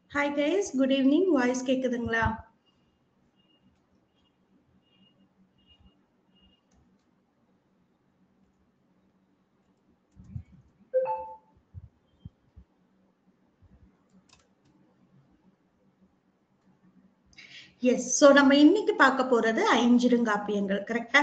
hi guys good evening voice கேக்குதுங்களா yes so நம்ம இன்னைக்கு பார்க்க போறது ஐஞ்சிருங்காப்பியங்கள் கரெக்டா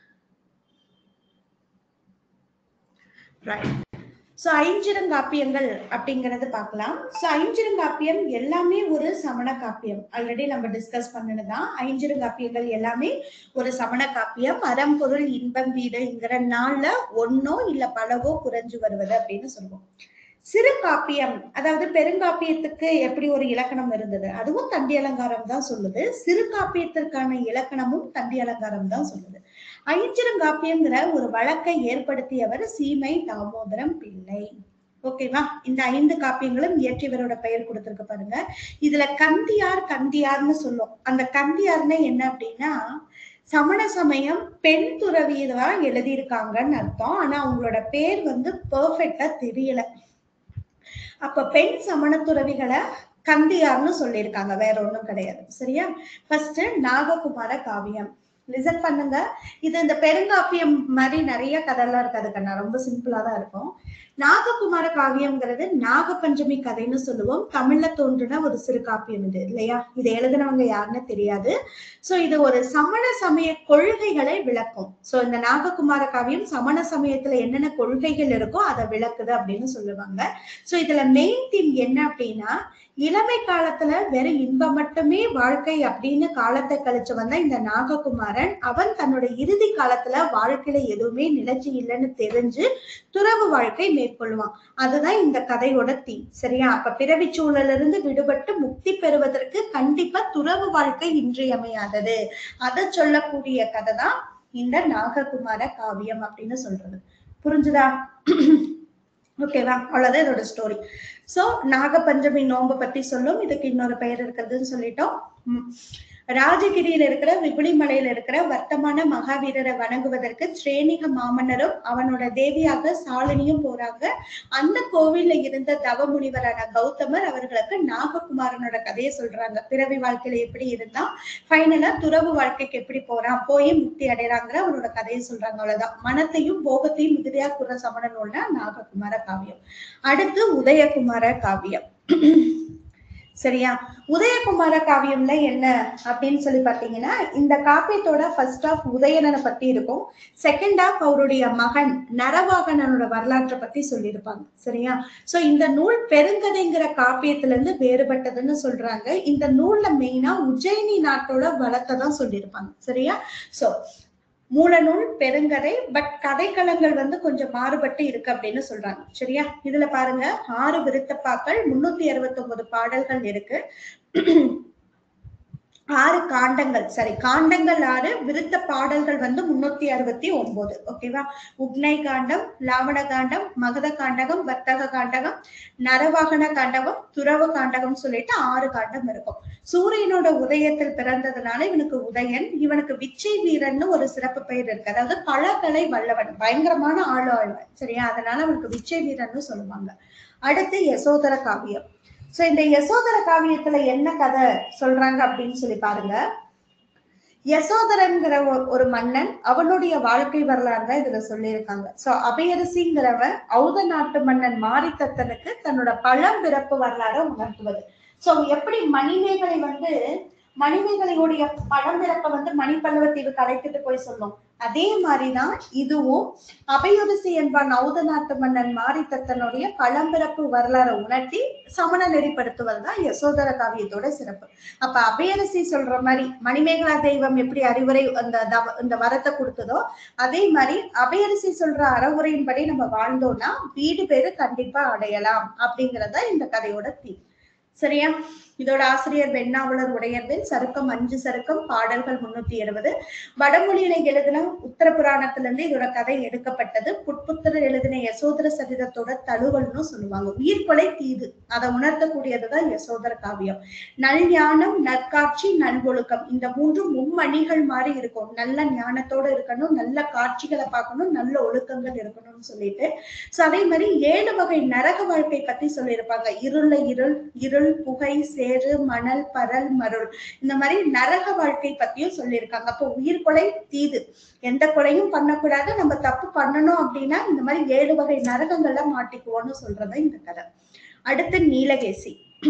ரைட் சோ ஐஞ்சிருங்காப்பியங்கள் அப்படிங்கறது பார்க்கலாம் சோ ஐஞ்சிருங்காப்பியம் எல்லாமே ஒரு சமண காப்பியம் ஆல்ரெடி நம்ம டிஸ்கஸ் பண்ணதுதான் ஐஞ்சிருங்காப்பியங்கள் எல்லாமே ஒரு சமண காப்பியம் அறம் பொருள் இன்பம் வீடுங்கிற நாள்ல ஒன்னோ இல்ல பலவோ குறைஞ்சு வருவது அப்படின்னு சொல்லுவோம் சிறு காப்பியம் அதாவது பெருங்காப்பியத்துக்கு எப்படி ஒரு இலக்கணம் இருந்தது அதுவும் தண்டி அலங்காரம் தான் சொல்லுது சிறு காப்பியத்திற்கான இலக்கணமும் தண்டி அலங்காரம் தான் சொல்லுது ஐஞ்சிருங்காப்பியங்கிற ஒரு வழக்கை ஏற்படுத்தியவர் சீமை தாமோதரம் பிள்ளை ஓகேவா இந்த ஐந்து காப்பியங்களும் இயற்றியவரோட பெயர் கொடுத்திருக்கு பாருங்க இதுல கந்தியார் கந்தியார்னு சொல்லும் அந்த கந்தியார்னா என்ன அப்படின்னா சமண சமயம் பெண் துறவியதா எழுதியிருக்காங்கன்னு அர்த்தம் ஆனா அவங்களோட பேர் வந்து பெர்ஃபெக்டா தெரியல அப்ப பெண் சமண துறவிகளை கந்தியார்னு சொல்லியிருக்காங்க வேற ஒண்ணும் கிடையாது சரியா ஃபர்ஸ்ட் நாககுமார காவியம் லிசன் பண்ணுங்க இது இந்த பெருங்காப்பியம் மாதிரி நிறைய கதைலாம் இருக்காது கண்ணா ரொம்ப சிம்பிளா தான் இருக்கும் நாககுமார காவியம்ங்கிறது நாகபஞ்சமி கதைன்னு சொல்லுவோம் தமிழ்ல தோன்றின ஒரு சிறு காப்பியம் இது இல்லையா இது எழுதினவங்க யாருன்னு தெரியாது சோ இது ஒரு சமண சமய கொள்கைகளை விளக்கும் சோ இந்த நாககுமார காவியம் சமண சமயத்துல என்னென்ன கொள்கைகள் இருக்கோ அதை விளக்குது அப்படின்னு சொல்லுவாங்க சோ இதுல மெயின் தீம் என்ன அப்படின்னா இளமை காலத்துல வெறும் இன்பம் மட்டுமே வாழ்க்கை அப்படின்னு காலத்தை கழிச்சு வந்த இந்த நாககுமாரன் அவன் தன்னோட இறுதி காலத்துல வாழ்க்கையில எதுவுமே நிலைச்சி இல்லைன்னு தெரிஞ்சு துறவு வாழ்க்கை மேற்கொள்வான் அதுதான் இந்த கதையோட தீம் சரியா அப்ப பிறவி சூழல இருந்து விடுபட்டு முக்தி பெறுவதற்கு கண்டிப்பா துறவு வாழ்க்கை இன்றியமையாதது அதை சொல்லக்கூடிய கதை தான் இந்த நாககுமார காவியம் அப்படின்னு சொல்றது புரிஞ்சுதா ஓகேவா அவ்வளவுதான் இதோட ஸ்டோரி சோ நாகபஞ்சமி நோன்பு பத்தி சொல்லும் இதுக்கு இன்னொரு பெயர் இருக்கிறதுன்னு சொல்லிட்டோம் ராஜகிரியில இருக்கிற விபுலிமலையில இருக்கிற வர்த்தமான மகாவீரரை வணங்குவதற்கு ஸ்ரேனிக மாமன்னரும் அவனோட தேவியாக சாலினியும் போறாங்க அந்த கோவில்ல இருந்த தவ முனிவரான கௌதமர் அவர்களுக்கு நாககுமாரனோட கதையை சொல்றாங்க பிறவி வாழ்க்கையில எப்படி இருந்தா ஃபைனலா துறவு வாழ்க்கைக்கு எப்படி போறான் போய் முக்தி அடைறாங்கிற அவனோட கதையை சொல்றாங்க அவ்வளவுதான் மனத்தையும் போகத்தையும் மிகுதியா குற சமண நூல்னா நாககுமார காவியம் அடுத்து உதயகுமார காவியம் சரியா உதயகுமார காவியம்ல என்ன அப்படின்னு சொல்லி பாத்தீங்கன்னா இந்த காப்பியத்தோட ஃபர்ஸ்ட் ஆஃப் உதயணனை பத்தி இருக்கும் செகண்ட் ஆஃப் அவருடைய மகன் நரவாகனனோட வரலாற்றை பத்தி சொல்லியிருப்பாங்க சரியா சோ இந்த நூல் பெருங்கதைங்கிற காப்பியத்துல இருந்து வேறுபட்டதுன்னு சொல்றாங்க இந்த நூல்ல மெயினா உஜ்ஜயினி நாட்டோட வளத்தை தான் சொல்லியிருப்பாங்க சரியா சோ மூலநூல் பெருங்கதை பட் கதைக்களங்கள் வந்து கொஞ்சம் மாறுபட்டு இருக்கு அப்படின்னு சொல்றாங்க சரியா இதுல பாருங்க ஆறு விருத்தப்பாக்கள் முன்னூத்தி அறுபத்தி ஒன்பது பாடல்கள் இருக்கு ஆறு காண்டங்கள் சரி காண்டங்கள் ஆறு விருத்த பாடல்கள் வந்து முன்னூத்தி அறுபத்தி ஒன்பது ஓகேவா உக்னை காண்டம் லாவண காண்டம் மகத காண்டகம் வர்த்தக காண்டகம் நரவாகன காண்டகம் துறவு காண்டகம் சொல்லிட்டு ஆறு காண்டம் இருக்கும் சூரியனோட உதயத்தில் பிறந்ததுனால இவனுக்கு உதயன் இவனுக்கு விச்சை வீரன்னு ஒரு சிறப்பு பெயர் இருக்கு அதாவது பழக்கலை வல்லவன் பயங்கரமான ஆளு ஆழ்வன் சரியா அதனால அவனுக்கு விச்சை வீரன்னு சொல்லுவாங்க அடுத்து யசோதர காவியம் சோ இந்த யசோதர காவியத்துல என்ன கதை சொல்றாங்க அப்படின்னு சொல்லி பாருங்க யசோதரன்கிற ஒரு மன்னன் அவனுடைய வாழ்க்கை வரலாறு தான் இதுல சொல்லியிருக்காங்க சோ அபயரசிங்கிறவன் ஔத நாட்டு மன்னன் மாரித்தத்தனுக்கு தன்னோட பழம்பிறப்பு வரலாற உணர்த்துவது சோ எப்படி மணிமேகலை வந்து மணிமேகலையுடைய பழம்பிறப்ப வந்து மணிப்பல்லவத்தீவுக்கு அழைத்துட்டு போய் சொல்லும் அதே மாதிரிதான் இதுவும் அபயுரிசி என்பான் நௌத நாட்டு மன்னன் மாரித்தத்தனுடைய பழம்பிறப்பு வரலாறை உணர்த்தி சமண நெறிப்படுத்துவதுதான் யசோதர காவியத்தோட சிறப்பு அப்ப அபயரசி சொல்ற மாதிரி மணிமேகலா தெய்வம் எப்படி அறிவுரை அந்த இந்த வரத்தை கொடுத்ததோ அதே மாதிரி அபயரசி சொல்ற அறவுரையின்படி நம்ம வாழ்ந்தோம்னா வீடு பேரு கண்டிப்பா அடையலாம் அப்படிங்கறத இந்த கதையோட தீ சரியா இதோட ஆசிரியர் வெண்ணாவலர் உடையர்வேல் சருக்கம் அஞ்சு சருக்கம் பாடல்கள் முன்னூத்தி எழுபது வடமொழியில எழுதின உத்தர புராணத்துல இருந்து இதோட கதை எடுக்கப்பட்டது புட்புத்தர் எழுதின யசோதர சரிதத்தோட தழுவல்னு சொல்லுவாங்க உயிர்கொலை தீது அதை உணர்த்தக்கூடியதுதான் யசோதர காவியம் நல் ஞானம் நற்காட்சி நல்வொழுக்கம் இந்த மூன்று மும்மணிகள் மாதிரி இருக்கும் நல்ல ஞானத்தோட இருக்கணும் நல்ல காட்சிகளை பார்க்கணும் நல்ல ஒழுக்கங்கள் இருக்கணும்னு சொல்லிட்டு சோ அதே மாதிரி ஏழு வகை நரக வாழ்க்கை பத்தி சொல்லியிருப்பாங்க இருள இருள் இருள் புகை சேறு மணல் பரல் மருள் இந்த மாதிரி நரக வாழ்க்கை பத்தியும் சொல்லியிருக்காங்க அப்போ உயிர் கொலை தீது எந்த கொலையும் பண்ணக்கூடாது நம்ம தப்பு பண்ணணும் அப்படின்னா இந்த மாதிரி ஏழு வகை நரகங்கள்ல மாட்டிக்குவோம்னு சொல்றது இந்த கதை அடுத்து நீலகேசி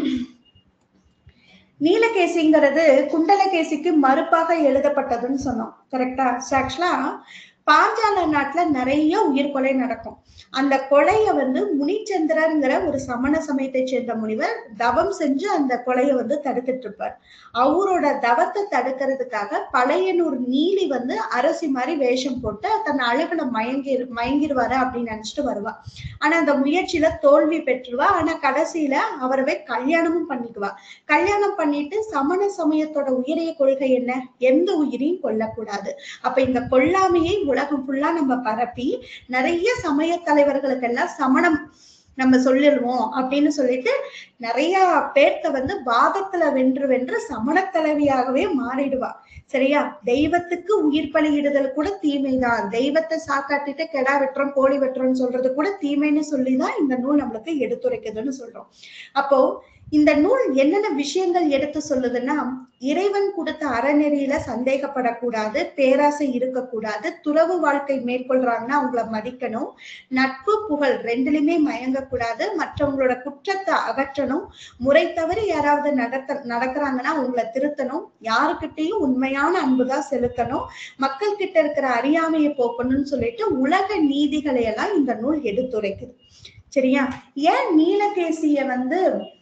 நீலகேசிங்கிறது குண்டலகேசிக்கு மறுப்பாக எழுதப்பட்டதுன்னு சொன்னோம் கரெக்டா ஆக்சுவலா பாஞ்சால நாட்டுல நிறைய உயிர் கொலை நடக்கும் அந்த கொலைய வந்து முனிச்சந்திரங்கிற ஒரு சமண சமயத்தை சேர்ந்த முனிவர் தவம் செஞ்சு அந்த கொலைய வந்து தடுத்துட்டு இருப்பார் அவரோட தவத்தை தடுக்கிறதுக்காக பழையனூர் நீலி வந்து அரசி மாதிரி வேஷம் போட்டு தன் அழகுல மயங்கி மயங்கிடுவாரு அப்படின்னு நினைச்சிட்டு வருவா ஆனா அந்த முயற்சியில தோல்வி பெற்றுவா ஆனா கடைசியில அவரவே கல்யாணமும் பண்ணிக்குவா கல்யாணம் பண்ணிட்டு சமண சமயத்தோட உயரிய கொள்கை என்ன எந்த உயிரையும் கொல்லக்கூடாது அப்ப இந்த கொல்லாமையை உலகம் ஃபுல்லா நம்ம பரப்பி நிறைய சமய தலைவர்களுக்கெல்லாம் சமணம் நம்ம சொல்லிடுவோம் அப்படின்னு சொல்லிட்டு நிறைய பேர்த்த வந்து வாதத்துல வென்று வென்று சமண தலைவியாகவே மாறிடுவா சரியா தெய்வத்துக்கு உயிர் பலியிடுதல் கூட தீமைதான் தெய்வத்தை சாக்காட்டிட்டு கெடா வெட்டுறோம் கோழி வெட்டுறோம்னு சொல்றது கூட தீமைன்னு சொல்லிதான் இந்த நூல் நம்மளுக்கு எடுத்துரைக்குதுன்னு சொல்றோம் அப்போ இந்த நூல் என்னென்ன விஷயங்கள் எடுத்து சொல்லுதுன்னா இறைவன் கொடுத்த அறநெறியில சந்தேகப்படக்கூடாது பேராசை இருக்கக்கூடாது துறவு வாழ்க்கை மேற்கொள்றாங்கன்னா அவங்கள மதிக்கணும் நட்பு புகழ் ரெண்டுலயுமே மயங்கக்கூடாது மற்றவங்களோட குற்றத்தை அகற்றணும் முறை தவறி யாராவது நடத்த நடக்கிறாங்கன்னா அவங்கள திருத்தணும் யாருக்கிட்டையும் உண்மையான அன்புதான் செலுத்தணும் மக்கள் கிட்ட இருக்கிற அறியாமையை போக்கணும்னு சொல்லிட்டு உலக நீதிகளை எல்லாம் இந்த நூல் எடுத்துரைக்குது சரியா ஏன் நீலகேசிய வந்து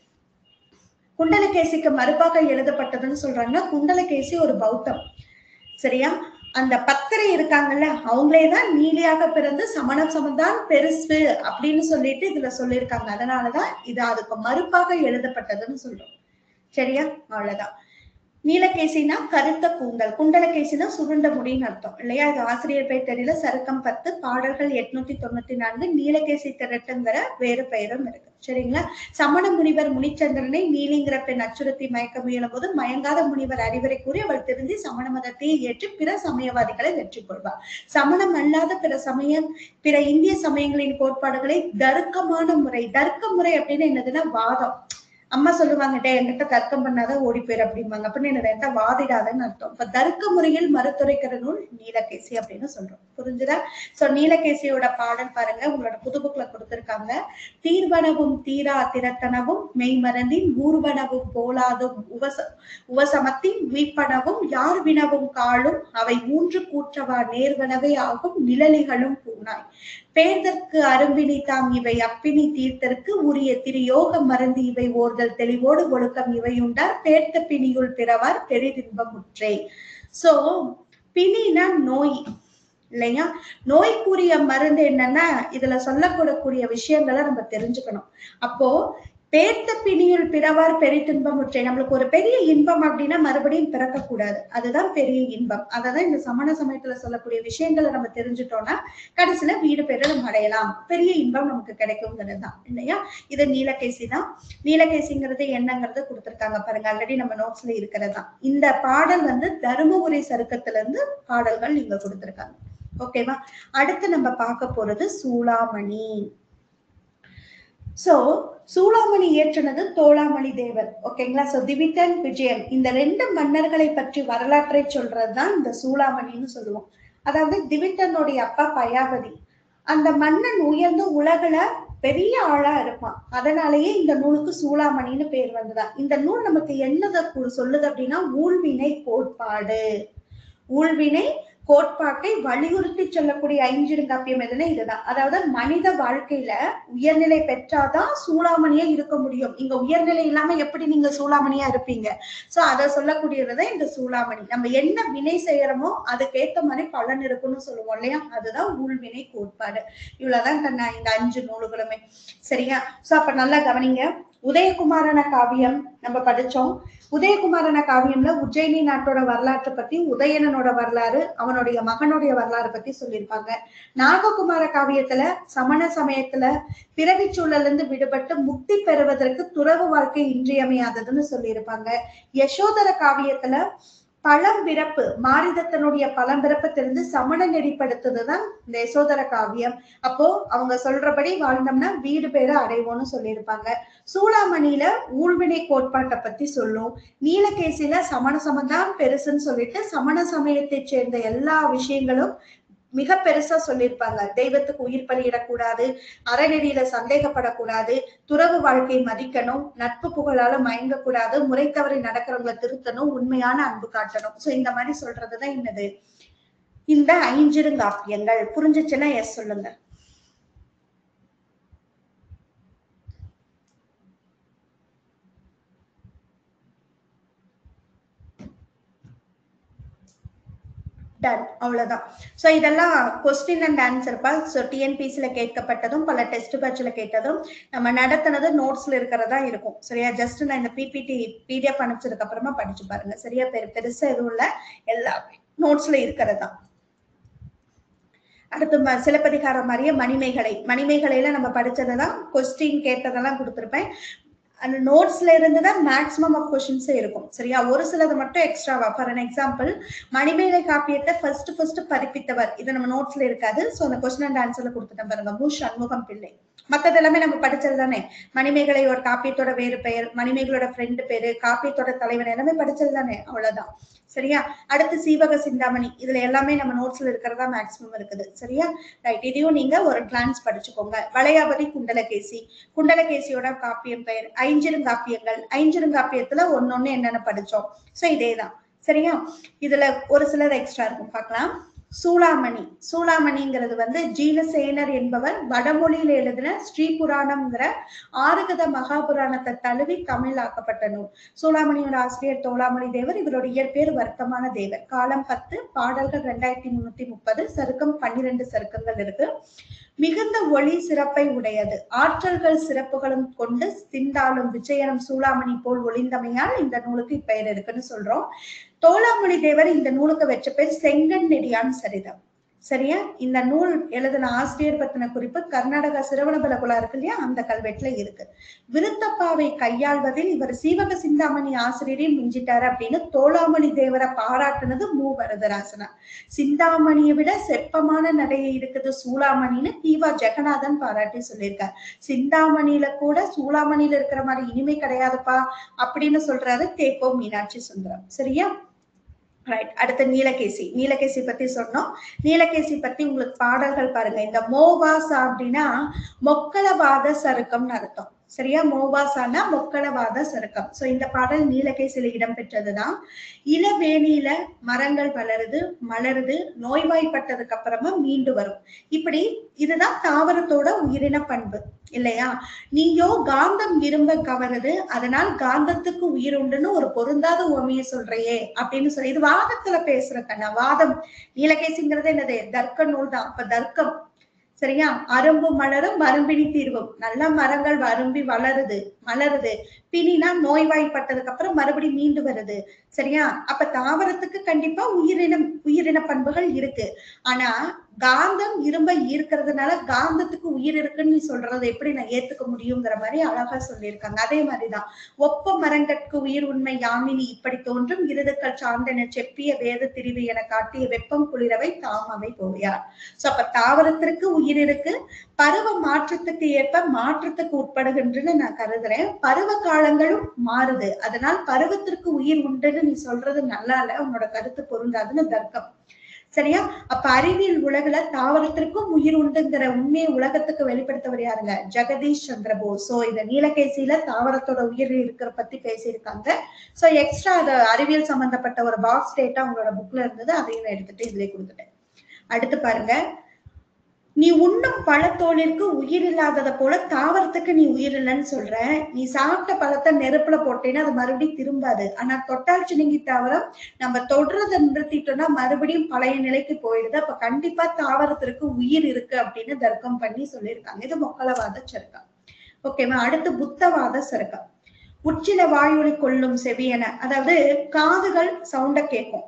குண்டலகேசிக்கு மறுப்பாக எழுதப்பட்டதுன்னு சொல்றாங்கன்னா குண்டலகேசி ஒரு பௌத்தம் சரியா அந்த பத்தரை இருக்காங்கல்ல அவங்களேதான் நீலியாக பிறந்து சமணம் சமந்தான் பெருசு அப்படின்னு சொல்லிட்டு இதுல சொல்லியிருக்காங்க அதனாலதான் இது அதுக்கு மறுப்பாக எழுதப்பட்டதுன்னு சொல்றோம் சரியா அவ்வளவுதான் நீலகேசினா கருத்த கூந்தல் குண்டலகேசினா சுருண்ட முடின்னு அர்த்தம் இல்லையா இது ஆசிரியர் பெயர் தெரியல சருக்கம் பத்து பாடல்கள் எட்நூத்தி தொண்ணூத்தி நான்கு நீலகேசி திரட்டுங்கிற வேறு பெயரும் இருக்கு சரிங்களா சமண முனிவர் முனிச்சந்திரனை நீலிங்கிற பெண் அச்சுறுத்தி மயக்க முயலும் போது மயங்காத முனிவர் அறிவுரை கூறி அவள் திருந்தி சமண மதத்தை ஏற்று பிற சமயவாதிகளை வெற்றி கொள்வார் சமணம் அல்லாத பிற சமய பிற இந்திய சமயங்களின் கோட்பாடுகளை தர்க்கமான முறை தர்க்க முறை அப்படின்னு என்னதுன்னா வாதம் அம்மா சொல்லுவாங்க டே என்கிட்ட தர்க்கம் பண்ணாத ஓடி போயிரு அப்படிம்பாங்க அப்படின்னு என்ன என்கிட்ட வாதிடாதன்னு அர்த்தம் இப்ப தர்க்க முறையில் மறுத்துரைக்கிற நூல் நீலகேசி அப்படின்னு சொல்றோம் புரிஞ்சுதா சோ நீலகேசியோட பாடல் பாருங்க உங்களோட புது புக்ல கொடுத்திருக்காங்க தீர்வனவும் தீரா திரட்டனவும் மெய்மறந்தின் ஊர்வனவும் போலாதும் உவச உவசமத்தின் வீப்பனவும் யார் வினவும் காலும் அவை மூன்று கூற்றவா நேர்வனவே ஆகும் நிழலிகளும் பூனாய் பேர்தற்கு அரும்பினி தாம் இவை அப்பினி தீர்த்தற்கு உரிய திரியோக மருந்து இவை ஓர்தல் தெளிவோடு ஒழுக்கம் இவை உண்டார் பேர்த்த பிணியுள் பிறவார் பெரிதின்பமுற்றே சோ பிணினா நோய் இல்லையா நோய்க்குரிய மருந்து என்னன்னா இதுல சொல்லக்கூடக்கூடிய விஷயங்களை நம்ம தெரிஞ்சுக்கணும் அப்போ பேர்த்த பிணியுள் பிறவார் பெரிய துன்பமுற்றை நம்மளுக்கு ஒரு பெரிய இன்பம் அப்படின்னா மறுபடியும் பிறக்க கூடாது அதுதான் பெரிய இன்பம் அததான் இந்த சமண சமயத்துல சொல்லக்கூடிய விஷயங்களை நம்ம தெரிஞ்சுட்டோம்னா கடைசியில வீடு பேரை நம்ம அடையலாம் பெரிய இன்பம் நமக்கு கிடைக்குங்கிறது தான் இல்லையா இது நீலகேசி தான் நீலகேசிங்கிறது என்னங்கிறது கொடுத்திருக்காங்க பாருங்க ஆல்ரெடி நம்ம நோட்ஸ்ல இருக்கிறது தான் இந்த பாடல் வந்து தருமபுரி சருக்கத்துல இருந்து பாடல்கள் இங்க கொடுத்திருக்காங்க ஓகேவா அடுத்து நம்ம பார்க்க போறது சூளாமணி சோ சூளாமணி ஏற்றுனது தோளாமணி தேவர் ஓகேங்களா சோ திவிட்டன் விஜயன் இந்த ரெண்டு மன்னர்களை பற்றி வரலாற்றை சொல்றதுதான் இந்த சூளாமணின்னு சொல்லுவோம் அதாவது திவிட்டனுடைய அப்பா பயாவதி அந்த மன்னன் உயர்ந்த உலகுல பெரிய ஆளா இருப்பான் அதனாலேயே இந்த நூலுக்கு சூளாமணின்னு பேர் வந்ததா இந்த நூல் நமக்கு என்னத சொல்லுது அப்படின்னா ஊழ்வினை கோட்பாடு ஊழ்வினை கோட்பாட்டை வலியுறுத்தி சொல்லக்கூடிய ஐஞ்சிறுங்காப்பியம் எதுனா இதுதான் அதாவது மனித வாழ்க்கையில உயர்நிலை பெற்றாதான் சூளாமணியா இருக்க முடியும் இங்க உயர்நிலை இல்லாம எப்படி நீங்க சூளாமணியா இருப்பீங்க சோ அதை சொல்லக்கூடியதுதான் இந்த சூளாமணி நம்ம என்ன வினை செய்யறோமோ அதுக்கேத்த மாதிரி பலன் இருக்குன்னு சொல்லுவோம் இல்லையா அதுதான் ஊழ்வினை கோட்பாடு இவ்வளவுதான் கண்ணா இந்த அஞ்சு நூல்களுமே சரியா சோ அப்ப நல்லா கவனிங்க உதயகுமாரன காவியம் நம்ம படிச்சோம் உதயகுமாரன காவியம்ல உஜ்ஜயினி நாட்டோட வரலாற்றை பத்தி உதயணனோட வரலாறு அவனுடைய மகனுடைய வரலாறு பத்தி சொல்லியிருப்பாங்க நாககுமார காவியத்துல சமண சமயத்துல பிறவி சூழல்ல இருந்து விடுபட்டு முக்தி பெறுவதற்கு துறவு வாழ்க்கை இன்றியமையாததுன்னு சொல்லியிருப்பாங்க யசோதர காவியத்துல பழம்பிறப்பு மாரிதத்தனுடைய பழம்பிறப்பு தெரிந்து சமண நெறிப்படுத்துறதுதான் இந்த யசோதர காவியம் அப்போ அவங்க சொல்றபடி வாழ்ந்தோம்னா வீடு பேரை அடைவோம்னு சொல்லியிருப்பாங்க சூளாமணியில ஊழ்வினை கோட்பாட்டை பத்தி சொல்லும் நீலகேசியில சமண சமந்தான் பெருசுன்னு சொல்லிட்டு சமண சமயத்தை சேர்ந்த எல்லா விஷயங்களும் மிக பெருசா சொல்லியிருப்பாங்க தெய்வத்துக்கு உயிர் பலியிடக்கூடாது அறநெறியில சந்தேகப்படக்கூடாது துறவு வாழ்க்கை மதிக்கணும் நட்பு புகழால மயங்கக்கூடாது முறை தவறி நடக்கிறவங்களை திருத்தணும் உண்மையான அன்பு காட்டணும் சோ இந்த மாதிரி சொல்றதுதான் என்னது இந்த ஐஞ்சிருங்காப்பியங்கள் புரிஞ்சுச்சுன்னா எஸ் சொல்லுங்க டன் அவ்வளவுதான் சோ இதெல்லாம் கொஸ்டின் அண்ட் ஆன்சர் பா ஸோ டிஎன்பிசில கேட்கப்பட்டதும் பல டெஸ்ட் பேட்ச்ல கேட்டதும் நம்ம நடத்தினது நோட்ஸ்ல இருக்கிறதா இருக்கும் சரியா ஜஸ்ட் நான் இந்த பிபிடி பிடிஎஃப் அனுப்பிச்சதுக்கு அப்புறமா படிச்சு பாருங்க சரியா பெரு பெருசா எதுவும் இல்ல எல்லாமே நோட்ஸ்ல இருக்கிறதா அடுத்து ம- சிலப்பதிகாரம் மாதிரியே மணிமேகலை மணிமேகலையில நம்ம படிச்சதுதான் கொஸ்டின் கேட்டதெல்லாம் கொடுத்திருப்பேன் அந்த நோட்ஸ்ல இருந்து தான் மேக்ஸிமம் ஆஃப் கொஸ்டின்ஸ் இருக்கும் சரியா ஒரு சிலது மட்டும் எக்ஸ்ட்ராவா ஃபார் an எக்ஸாம்பிள் மணிமேலை காப்பியத்தை ஃபர்ஸ்ட் ஃபர்ஸ்ட் பதிப்பித்தவர் இது நம்ம நோட்ஸ்ல இருக்காது சோ அந்த கொஸ்டின் அண்ட் ஆன்சர்ல கொடுத்துட்டேன் பாருங்க மு சண்முகம் பிள்ளை மத்தது எல்லாமே நம்ம படிச்சது தானே மணிமேகலை ஒரு காப்பியத்தோட வேறு பெயர் மணிமேகலோட ஃப்ரெண்டு பேரு காப்பியத்தோட தலைவர் எல்லாமே படிச்சது தானே அவ்வளவுதான் சரியா அடுத்து சீவக சிந்தாமணி இதுல எல்லாமே நம்ம நோட்ஸ்ல இருக்கிறதா மேக்ஸிமம் இருக்குது சரியா ரைட் இதையும் நீங்க ஒரு கிளான்ஸ் படிச்சுக்கோங்க வளையாபதி குண்டலகேசி குண்டலகேசியோட காப்பியம் பெயர் ஐஞ்சிருங்காப்பியங்கள் ஐஞ்சிருங்காப்பியத்துல ஒன்னொன்னு என்னென்ன படிச்சோம் சோ இதேதான் சரியா இதுல ஒரு சிலர் எக்ஸ்ட்ரா இருக்கும் பார்க்கலாம் சூளாமணி சூளாமணிங்கிறது வந்து ஜீனசேனர் என்பவர் வடமொழியில எழுதின ஸ்ரீ புராணம்ங்கிற ஆறுகத மகாபுராணத்தை தழுவி தமிழாக்கப்பட்ட நூல் சூளாமணியோட ஆசிரியர் தோளாமணி தேவர் இவரோட இயற்பெயர் வர்த்தமான தேவர் காலம் பத்து பாடல்கள் ரெண்டாயிரத்தி முன்னூத்தி முப்பது சருக்கம் பன்னிரண்டு சருக்கங்கள் இருக்கு மிகுந்த ஒளி சிறப்பை உடையது ஆற்றல்கள் சிறப்புகளும் கொண்டு சிந்தாலும் விஜயனம் சூளாமணி போல் ஒளிந்தமையால் இந்த நூலுக்கு இப்பெயர் இருக்குன்னு சொல்றோம் தோளாமொழி தேவர் இந்த நூலுக்கு வச்ச பேர் செங்கன் நெடியான் சரிதம் சரியா இந்த நூல் எழுதின ஆசிரியர் பத்தின குறிப்பு கர்நாடகா சிரவணபல குலா இருக்கு இல்லையா அந்த கல்வெட்டுல இருக்கு விருத்தப்பாவை கையாள்வதில் இவர் சீவக சிந்தாமணி ஆசிரியரையும் மிஞ்சிட்டாரு அப்படின்னு தோளாமணி தேவரை பாராட்டுனது மூ வரதராசனா சிந்தாமணியை விட செப்பமான நடையை இருக்குது சூளாமணின்னு தீவா ஜெகநாதன் பாராட்டி சொல்லியிருக்கார் சிந்தாமணியில கூட சூளாமணியில இருக்கிற மாதிரி இனிமை கிடையாதுப்பா அப்படின்னு சொல்றாரு தேக்கோ மீனாட்சி சுந்தரம் சரியா ரைட் அடுத்து நீலகேசி நீலகேசி பத்தி சொன்னோம் நீலகேசி பத்தி உங்களுக்கு பாடல்கள் பாருங்க இந்த மோவாசா அப்படின்னா மொக்கலவாத சருக்கம்னு அர்த்தம் சரியா மோவாசானா மொக்கலவாத சருக்கம் சோ இந்த பாடல் நீலகேசியில இடம்பெற்றதுதான் இளவேணியில மரங்கள் வளருது மலருது நோய்வாய்ப்பட்டதுக்கு அப்புறமா மீண்டு வரும் இப்படி இதுதான் தாவரத்தோட உயிரின பண்பு இல்லையா நீயோ காந்தம் இரும்ப கவருது அதனால் காந்தத்துக்கு உயிர் உண்டுன்னு ஒரு பொருந்தாத உவமையை சொல்றையே அப்படின்னு சொல்லி இது வாதத்துல பேசுற கண்ணா வாதம் நீலகேசிங்கிறது என்னது தர்க்க நூல் தான் அப்ப தர்க்கம் சரியா அரும்பு மலரும் மரும்பினி தீர்வும் நல்ல மரங்கள் வரும்பி வளருது மலருது பிணினா நோய்வாய்ப்பட்டதுக்கு அப்புறம் மறுபடியும் மீண்டு வருது சரியா அப்ப தாவரத்துக்கு கண்டிப்பா உயிரினம் உயிரின பண்புகள் இருக்கு ஆனா காந்தம் இரும்ப ஈர்க்கிறதுனால காந்தத்துக்கு உயிர் இருக்குன்னு நீ சொல்றது எப்படி நான் ஏத்துக்க முடியுங்கிற மாதிரி அழகா சொல்லியிருக்காங்க அதே மாதிரிதான் ஒப்ப மரங்கட்கு உயிர் உண்மை யாமினி இப்படி தோன்றும் இருதுக்கள் சார்ந்தென செப்பிய வேத திரிவு என காட்டிய வெப்பம் குளிரவை தாமவை போயார் சோ அப்ப தாவரத்திற்கு உயிர் இருக்கு பருவ மாற்றத்துக்கு ஏற்ப மாற்றத்துக்கு உட்படுகின்றன்னு நான் கருதுறேன் பருவ காலங்களும் மாறுது அதனால் பருவத்திற்கு உயிர் உண்டுன்னு நீ சொல்றது நல்லா இல்ல உன்னோட கருத்து பொருந்தாதுன்னு தர்க்கம் சரியா அப்ப அறிவியல் உலகுல தாவரத்திற்கும் உயிர் உண்டுங்கிற உண்மையை உலகத்துக்கு வெளிப்படுத்தவர் யாருங்க ஜெகதீஷ் சந்திர போஸ் சோ இந்த நீலகேசியில தாவரத்தோட உயிர் இருக்கிற பத்தி பேசியிருக்காங்க சோ எக்ஸ்ட்ரா அது அறிவியல் சம்பந்தப்பட்ட ஒரு பாக்ஸ் டேட்டா உங்களோட புக்ல இருந்தது அதையும் நான் எடுத்துட்டு இதுல கொடுத்துட்டேன் அடுத்து பாருங்க நீ உண்ணும் பழத்தோலிற்கு உயிர் இல்லாதத போல தாவரத்துக்கு நீ உயிர் இல்லைன்னு சொல்ற நீ சாப்பிட்ட பழத்தை நெருப்புல போட்டேன்னா அது மறுபடியும் திரும்பாது ஆனா தொட்டால் சினுங்கி தாவரம் நம்ம தொடுறதை நிறுத்திட்டோம்னா மறுபடியும் பழைய நிலைக்கு போயிடுது அப்ப கண்டிப்பா தாவரத்திற்கு உயிர் இருக்கு அப்படின்னு தர்க்கம் பண்ணி சொல்லியிருக்காங்க இது மொக்கலவாத சருக்கம் ஓகேவா அடுத்து புத்தவாத சருக்கம் உச்சில வாயொலி கொள்ளும் செவியன அதாவது காதுகள் சவுண்ட கேட்கும்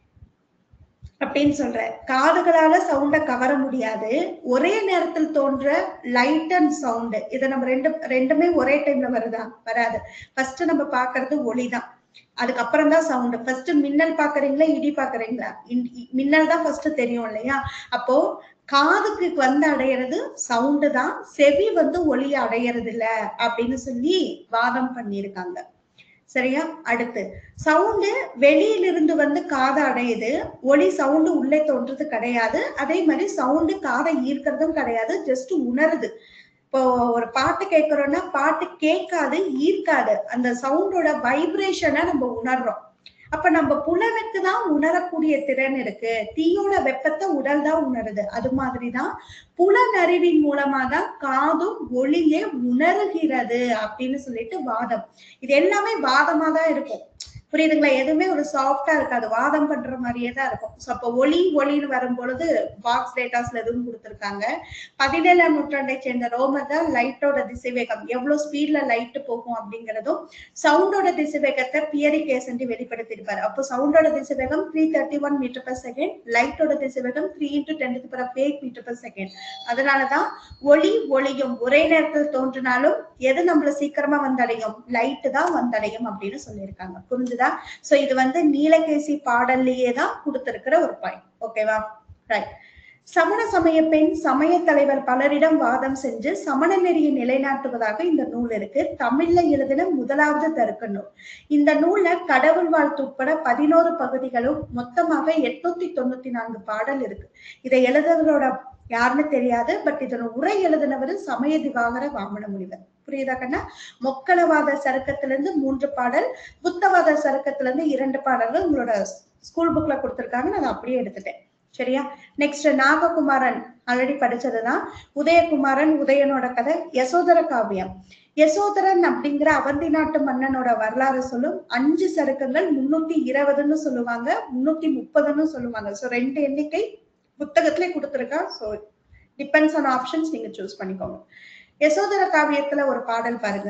அப்படின்னு சொல்ற காதுகளால சவுண்ட கவர முடியாது ஒரே நேரத்தில் தோன்ற லைட் அண்ட் சவுண்ட் இதை நம்ம ரெண்டு ரெண்டுமே ஒரே டைம்ல வருதா வராது ஃபர்ஸ்ட் நம்ம பாக்குறது ஒளிதான் அதுக்கப்புறம் தான் சவுண்ட் ஃபர்ஸ்ட் மின்னல் பாக்குறீங்களா இடி பாக்குறீங்களா மின்னல் தான் ஃபர்ஸ்ட் தெரியும் இல்லையா அப்போ காதுக்கு வந்து அடையிறது சவுண்டு தான் செவி வந்து ஒளி அடையிறது இல்ல அப்படின்னு சொல்லி வாதம் பண்ணியிருக்காங்க சரியா அடுத்து சவுண்டு வெளியிலிருந்து வந்து காதை அடையுது ஒளி சவுண்டு உள்ளே தோன்றது கிடையாது அதே மாதிரி சவுண்டு காதை ஈர்க்கிறதும் கிடையாது ஜஸ்ட் உணருது இப்போ ஒரு பாட்டு கேட்கறோம்னா பாட்டு கேட்காது ஈர்க்காது அந்த சவுண்டோட வைப்ரேஷனை நம்ம உணர்றோம் அப்ப நம்ம புலனுக்கு தான் உணரக்கூடிய திறன் இருக்கு தீயோட வெப்பத்தை உடல் தான் உணருது அது மாதிரிதான் புலனறிவின் மூலமா தான் காதும் ஒளியே உணர்கிறது அப்படின்னு சொல்லிட்டு வாதம் இது எல்லாமே வாதமா தான் இருக்கும் புரியுதுங்களா எதுவுமே ஒரு சாஃப்டா இருக்காது வாதம் பண்ற மாதிரியே தான் இருக்கும் ஸோ அப்போ ஒளி ஒளின்னு வரும் பொழுது பாக்ஸ் டேட்டாஸ்ல எதுவும் கொடுத்துருக்காங்க பதினேழாம் நூற்றாண்டை சேர்ந்த ரோமர் தான் லைட்டோட திசைவேகம் எவ்வளவு ஸ்பீட்ல லைட் போகும் அப்படிங்கிறதும் சவுண்டோட திசைவேகத்தை பியரி கேசண்டி வெளிப்படுத்தியிருப்பாரு அப்போ சவுண்டோட திசைவேகம் three thirty one meter per second லைட்டோட திசைவேகம் three into ten per eight meter per second அதனாலதான் ஒளி ஒளியும் ஒரே நேரத்தில் தோன்றினாலும் எது நம்மள சீக்கிரமா வந்தடையும் லைட்டு தான் வந்தடையும் அப்படின்னு சொல்லியிருக்காங்க புரிஞ்சுதா சோ இது வந்து நீலகேசி பாடல்லையே தான் கொடுத்திருக்கிற ஒரு பாயிண்ட் ஓகேவா ரைட் சமண சமய பெண் சமய தலைவர் பலரிடம் வாதம் செஞ்சு சமண நெறியை நிலைநாட்டுவதாக இந்த நூல் இருக்கு தமிழ்ல எழுதின முதலாவது தருக்க நூல் இந்த நூல்ல கடவுள் வாழ்த்து உட்பட பதினோரு பகுதிகளும் மொத்தமாக எட்நூத்தி தொண்ணூத்தி நான்கு பாடல் இருக்கு இதை எழுதுறவரோட யாருன்னு தெரியாது பட் இதன் உரை எழுதினவர் சமய திவாகர வாமன முனிவர் புரியுதா கண்ணா மொக்கலவாத சருக்கத்துல இருந்து மூன்று பாடல் புத்தவாத சருக்கத்துல இருந்து இரண்டு பாடல்கள் உங்களோட ஸ்கூல் புக்ல கொடுத்திருக்காங்க நான் அப்படியே எடுத்துட்டேன் சரியா நெக்ஸ்ட் நாககுமாரன் ஆல்ரெடி படிச்சதுதான் உதயகுமாரன் உதயனோட கதை யசோதர காவியம் யசோதரன் அப்படிங்கிற அவந்தி நாட்டு மன்னனோட வரலாறு சொல்லும் அஞ்சு சருக்கங்கள் முன்னூத்தி இருபதுன்னு சொல்லுவாங்க முன்னூத்தி முப்பதுன்னு சொல்லுவாங்க சோ ரெண்டு எண்ணிக்கை புத்தகத்திலே கொடுத்துருக்கா ஸோ டிபெண்ட்ஸ் ஆன் ஆப்ஷன்ஸ் நீங்க சூஸ் பண்ணிக்கோங்க யசோதர காவியத்துல ஒரு பாடல் பாருங்க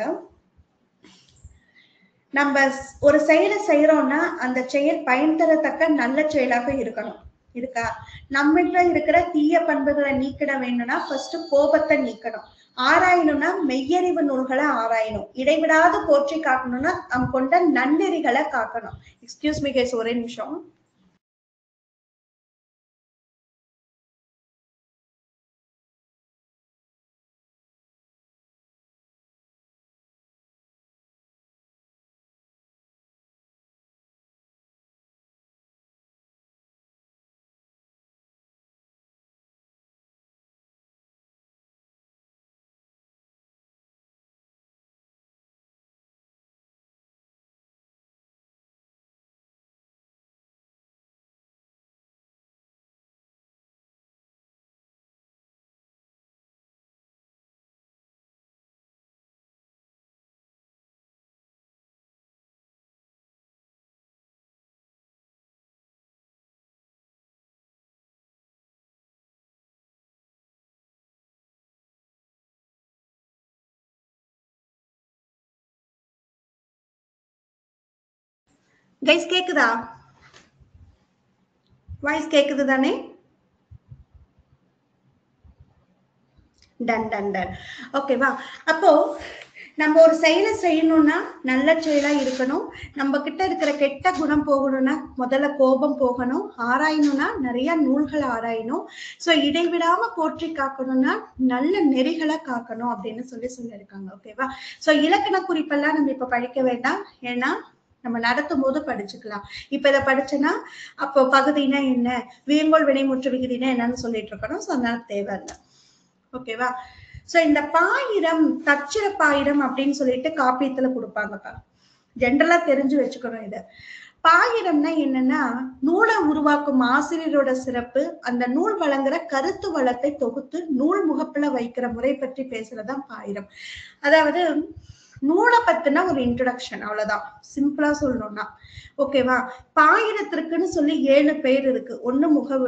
நம்ம ஒரு செயலை செய்யறோம்னா அந்த செயல் பயன் தரத்தக்க நல்ல செயலாக இருக்கணும் இருக்கா நம்மகிட்ட இருக்கிற தீய பண்புகளை நீக்கிட வேணும்னா ஃபர்ஸ்ட் கோபத்தை நீக்கணும் ஆராயணும்னா மெய்யறிவு நூல்களை ஆராயணும் இடைவிடாது போற்றி காக்கணும்னா நம் கொண்ட நன்னெறிகளை காக்கணும் எக்ஸ்கியூஸ் மீ கேஸ் ஒரே நிமிஷம் கைஸ் கேக்குதா வாய்ஸ் கேக்குது தானே டன் டன் டன் ஓகேவா அப்போ நம்ம ஒரு செயலை செய்யணும்னா நல்ல செயலா இருக்கணும் நம்ம கிட்ட இருக்கிற கெட்ட குணம் போகணும்னா முதல்ல கோபம் போகணும் ஆராயணும்னா நிறைய நூல்களை ஆராயணும் சோ இடைவிடாம போற்றி காக்கணும்னா நல்ல நெறிகளை காக்கணும் அப்படின்னு சொல்லி சொல்லியிருக்காங்க ஓகேவா சோ இலக்கண குறிப்பெல்லாம் நம்ம இப்ப படிக்க வேண்டாம் ஏன்னா நம்ம நடத்தும் போது படிச்சுக்கலாம் இப்ப இதை படிச்சேன்னா அப்போ பகுதினா என்ன வியங்கோல் வினைமுற்று விகுதினா என்னன்னு சொல்லிட்டு இருக்கணும் சோ அதனால தேவையில்லை ஓகேவா சோ இந்த பாயிரம் தச்சிர பாயிரம் அப்படின்னு சொல்லிட்டு காப்பியத்துல கொடுப்பாங்கப்பா ஜென்ரலா தெரிஞ்சு வச்சுக்கணும் இத பாயிரம்னா என்னன்னா நூலை உருவாக்கும் ஆசிரியரோட சிறப்பு அந்த நூல் வழங்குற கருத்து வளத்தை தொகுத்து நூல் முகப்புல வைக்கிற முறை பற்றி பேசுறதுதான் பாயிரம் அதாவது நூலை பத்தின ஒரு இன்ட்ரடக்ஷன் அவ்வளவுதான் சிம்பிளா சொல்லணும்னா ஓகேவா பாயிரத்திற்குன்னு சொல்லி ஏழு பேர் இருக்கு ஒண்ணு முகவுரை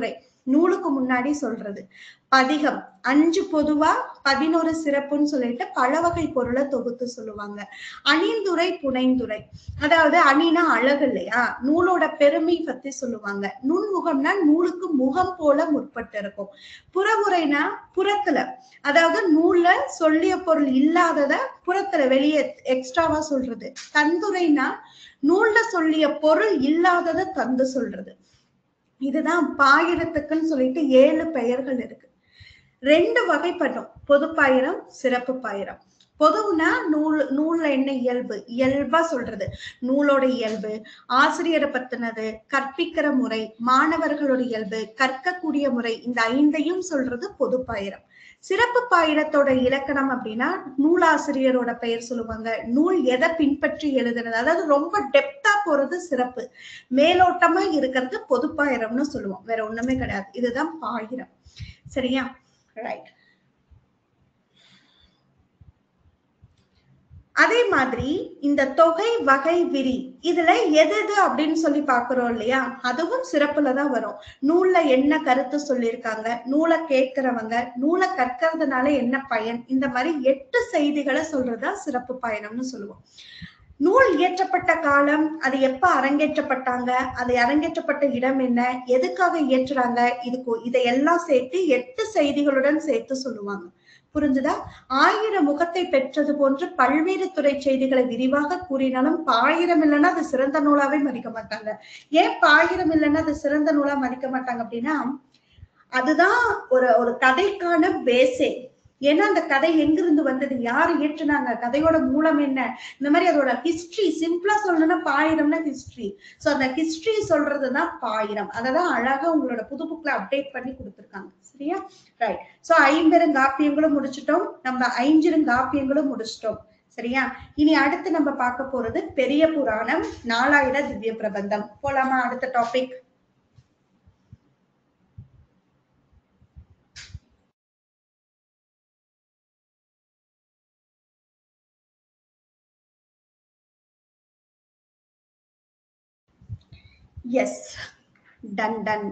நூலுக்கு முன்னாடி சொல்றது பதிகம் அஞ்சு பொதுவா பதினோரு சிறப்புன்னு சொல்லிட்டு பல வகை பொருளை தொகுத்து சொல்லுவாங்க அணிந்துரை புனைந்துரை அதாவது அணினா அழகு இல்லையா நூலோட பெருமை பத்தி சொல்லுவாங்க நுண்முகம்னா நூலுக்கு முகம் போல முற்பட்டு இருக்கும் புறமுறைனா புறத்துல அதாவது நூல்ல சொல்லிய பொருள் இல்லாதத புறத்துல வெளியே எக்ஸ்ட்ராவா சொல்றது தந்துரைனா நூல்ல சொல்லிய பொருள் இல்லாதத தந்து சொல்றது இதுதான் பாயிரத்துக்குன்னு சொல்லிட்டு ஏழு பெயர்கள் இருக்கு ரெண்டு வகைப்படும் பொது பாயிரம் சிறப்பு பாயிரம் பொதுவுனா நூல் நூல்ல என்ன இயல்பு இயல்பா சொல்றது நூலோட இயல்பு ஆசிரியரை பத்தினது கற்பிக்கிற முறை மாணவர்களோட இயல்பு கற்கக்கூடிய முறை இந்த ஐந்தையும் சொல்றது பொது பாயிரம் சிறப்பு பாயிரத்தோட இலக்கணம் அப்படின்னா நூலாசிரியரோட பெயர் சொல்லுவாங்க நூல் எதை பின்பற்றி எழுதுனது அதாவது ரொம்ப டெப்தா போறது சிறப்பு மேலோட்டமா இருக்கிறது பொது பாயிரம்னு சொல்லுவோம் வேற ஒண்ணுமே கிடையாது இதுதான் பாயிரம் சரியா ரைட் அதே மாதிரி இந்த தொகை வகை விரி இதுல எது எது அப்படின்னு சொல்லி பாக்குறோம் இல்லையா அதுவும் சிறப்புல தான் வரும் நூல்ல என்ன கருத்து சொல்லியிருக்காங்க நூலை கேட்கிறவங்க நூலை கற்கிறதுனால என்ன பயன் இந்த மாதிரி எட்டு செய்திகளை சொல்றதா சிறப்பு பயணம்னு சொல்லுவோம் நூல் இயற்றப்பட்ட காலம் அது எப்ப அரங்கேற்றப்பட்டாங்க அது அரங்கேற்றப்பட்ட இடம் என்ன எதுக்காக இயற்றுறாங்க இதுக்கு இதையெல்லாம் சேர்த்து எட்டு செய்திகளுடன் சேர்த்து சொல்லுவாங்க புரிஞ்சுதா ஆயிரம் முகத்தை பெற்றது போன்று பல்வேறு துறை செய்திகளை விரிவாக கூறினாலும் பாயிரம் இல்லைன்னா அது சிறந்த நூலாவே மதிக்க மாட்டாங்க ஏன் பாயிரம் இல்லைன்னா அது சிறந்த நூலா மதிக்க மாட்டாங்க அப்படின்னா அதுதான் ஒரு ஒரு கதைக்கான பேஸே ஏன்னா அந்த கதை எங்கிருந்து வந்தது யாரு இயற்றுனாங்க கதையோட மூலம் என்ன இந்த மாதிரி அதோட ஹிஸ்டரி சிம்பிளா சொல்லணும்னா பாயிரம்னா ஹிஸ்டரி சோ அந்த ஹிஸ்டரி சொல்றதுதான் பாயிரம் அததான் அழகா உங்களோட புது புக்ல அப்டேட் பண்ணி கொடுத்துருக்காங்க சரியா ரைட் சோ ஐம்பெருங்காப்பியங்களும் முடிச்சிட்டோம் நம்ம ஐஞ்சிருங்காப்பியங்களும் முடிச்சிட்டோம் சரியா இனி அடுத்து நம்ம பார்க்க போறது பெரிய புராணம் நாலாயிர திவ்ய பிரபந்தம் போலாமா அடுத்த topic yes done done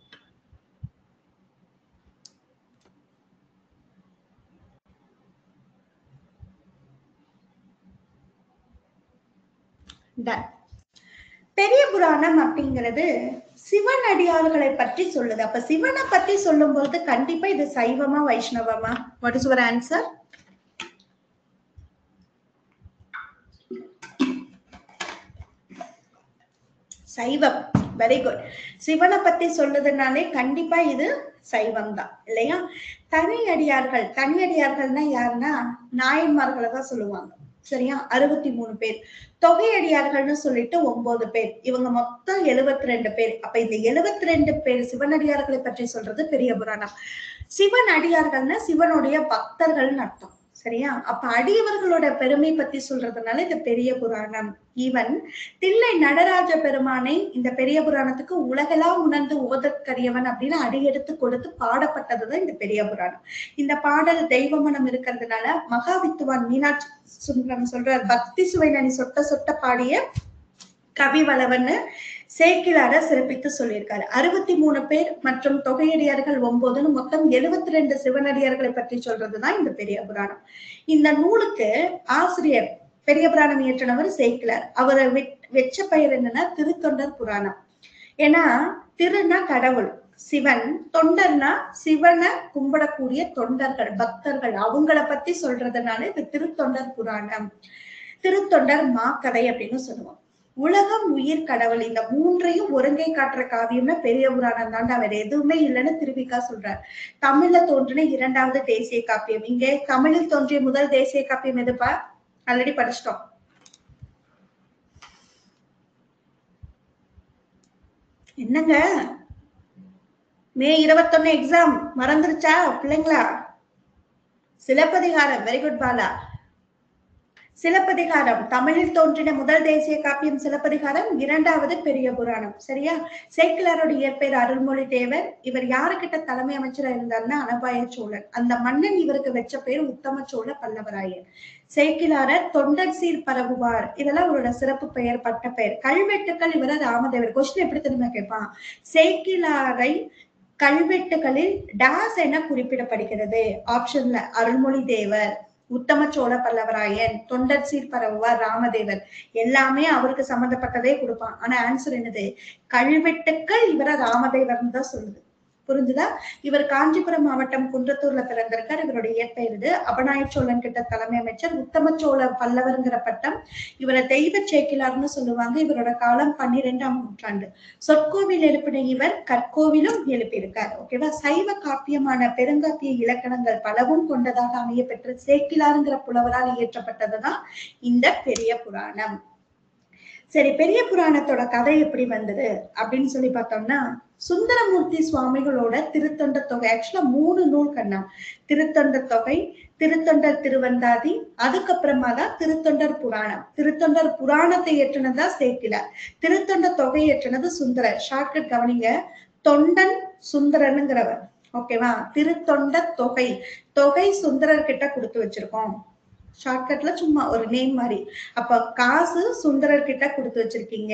done Periya Puranam அப்படிங்கிறது சிவன் அடியார்களை பற்றி சொல்லுது அப்ப சிவனை பத்தி சொல்லும்போது கண்டிப்பா இது சைவமா வைஷ்ணவமா வாட் இஸ் யுவர் ஆன்சர் சைவம் வெரி குட் சிவனை பத்தி சொல்லுதுனாலே கண்டிப்பா இது சைவம் தான் இல்லையா தனி அடியார்கள் தனி அடியார்கள்னா யாருன்னா நாயன்மார்களை தான் சொல்லுவாங்க சரியா அறுபத்தி மூணு பேர் தொகை அடியார்கள்னு சொல்லிட்டு ஒன்பது பேர் இவங்க மொத்தம் எழுபத்தி ரெண்டு பேர் அப்ப இந்த எழுபத்தி ரெண்டு பேர் சிவனடியார்களை பற்றி சொல்றது பெரிய புராணம் சிவன் அடியார்கள்னா சிவனுடைய பக்தர்கள்னு அர்த்தம் சரியா அப்ப அடியவர்களோட பெருமை பத்தி சொல்றதுனால இந்த பெரிய புராணம் ஈவன் தில்லை நடராஜ பெருமானை இந்த பெரிய புராணத்துக்கு உலகெல்லாம் உணர்ந்து ஓதற்கரியவன் அப்படின்னு அடியெடுத்து கொடுத்து பாடப்பட்டதுதான் இந்த பெரிய புராணம் இந்த பாடல் தெய்வ மனம் இருக்கிறதுனால மகாவித்துவான் மீனாட்சி சுந்தரம் சொல்றார் பக்தி சுவைநனி சொட்ட சொட்ட பாடிய கவிவளவன்னு சேக்கிலார சிறப்பித்து சொல்லியிருக்காரு அறுபத்தி மூணு பேர் மற்றும் தொகையடியார்கள் ஒன்பதுன்னு மொத்தம் எழுபத்தி ரெண்டு சிவனடியார்களை பற்றி சொல்றதுதான் இந்த பெரிய புராணம் இந்த நூலுக்கு ஆசிரியர் பெரிய புராணம் இயற்றினவர் சேக்கிலார் அவரை வெச்ச பெயர் என்னன்னா திருத்தொண்டர் புராணம் ஏன்னா திருனா கடவுள் சிவன் தொண்டர்னா சிவனை கும்பிடக்கூடிய தொண்டர்கள் பக்தர்கள் அவங்கள பத்தி சொல்றதுனால இது திருத்தொண்டர் புராணம் திருத்தொண்டர் மாக்கதை அப்படின்னு சொல்லுவோம் உலகம் உயிர் கடவுள் இந்த மூன்றையும் ஒருங்கை காட்டுற காவியம்னா பெரிய புராணம் தாண்டா வேற எதுவுமே இல்லைன்னு திருவிக்கா சொல்றார் தமிழ்ல தோன்றின இரண்டாவது தேசிய காப்பியம் இங்கே தமிழில் தோன்றிய முதல் தேசிய காப்பியம் எதுப்பா ஆல்ரெடி படிச்சிட்டோம் என்னங்க மே இருபத்தொன்னு எக்ஸாம் மறந்துருச்சா பிள்ளைங்களா சிலப்பதிகாரம் வெரி குட் பாலா சிலப்பதிகாரம் தமிழில் தோன்றின முதல் தேசிய காப்பியம் சிலப்பதிகாரம் இரண்டாவது பெரிய புராணம் சரியா சேக்கிலாரோட இயற்பெயர் அருள்மொழி தேவர் இவர் யாருக்கிட்ட தலைமை அமைச்சரா இருந்தாருன்னா அனபாய சோழன் அந்த மன்னன் இவருக்கு வச்ச பேர் உத்தம சோழ பல்லவராயர் சேக்கிலாரர் தொண்டர் சீர் பரவுவார் இதெல்லாம் அவரோட சிறப்பு பெயர் பட்ட பெயர் கல்வெட்டுக்கள் இவர ராமதேவர் கொஸ்டின் எப்படி தெரியுமா கேட்பான் சேக்கிலாரை கல்வெட்டுகளில் டாஸ் என குறிப்பிடப்படுகிறது ஆப்ஷன்ல அருள்மொழி தேவர் உத்தம சோழ பல்லவராயன் தொண்டர் சீர் பரவுவார் ராமதேவர் எல்லாமே அவருக்கு சம்பந்தப்பட்டதே கொடுப்பான் ஆனா ஆன்சர் என்னது கல்வெட்டுக்கள் இவர ராமதேவர்னு தான் சொல்லுது புரிஞ்சுதா இவர் காஞ்சிபுரம் மாவட்டம் குன்றத்தூர்ல பிறந்திருக்கார் இவருடைய இயற்பெயர் இது அபநாய சோழன் கிட்ட தலைமை அமைச்சர் உத்தம சோழ பல்லவர்ங்கிற பட்டம் இவரை தெய்வ சேக்கிலார்னு சொல்லுவாங்க இவரோட காலம் பன்னிரெண்டாம் நூற்றாண்டு சொற்கோவில் எழுப்பின இவர் கற்கோவிலும் எழுப்பியிருக்கார் ஓகேவா சைவ காப்பியமான பெருங்காப்பிய இலக்கணங்கள் பலவும் கொண்டதாக அமைய பெற்ற சேக்கிலாருங்கிற புலவரால் இயற்றப்பட்டதுதான் இந்த பெரிய புராணம் சரி பெரிய புராணத்தோட கதை எப்படி வந்தது அப்படின்னு சொல்லி பார்த்தோம்னா சுந்தரமூர்த்தி சுவாமிகளோட திருத்தொண்ட தொகை ஆக்சுவலா மூணு நூல் கண்ணா திருத்தொண்ட தொகை திருத்தொண்டர் திருவந்தாதி அதுக்கப்புறமா தான் திருத்தொண்டர் புராணம் திருத்தொண்டர் புராணத்தை ஏற்றினதா சேக்கிலார் திருத்தொண்ட தொகை ஏற்றினது சுந்தரர் ஷார்ட்கட் கவனிங்க தொண்டன் சுந்தரனுங்கிறவர் ஓகேவா திருத்தொண்ட தொகை தொகை சுந்தரர் கிட்ட கொடுத்து வச்சிருக்கோம் ஷார்ட்கட்ல சும்மா ஒரு நேம் மாதிரி அப்ப காசு சுந்தரர் கிட்ட கொடுத்து வச்சிருக்கீங்க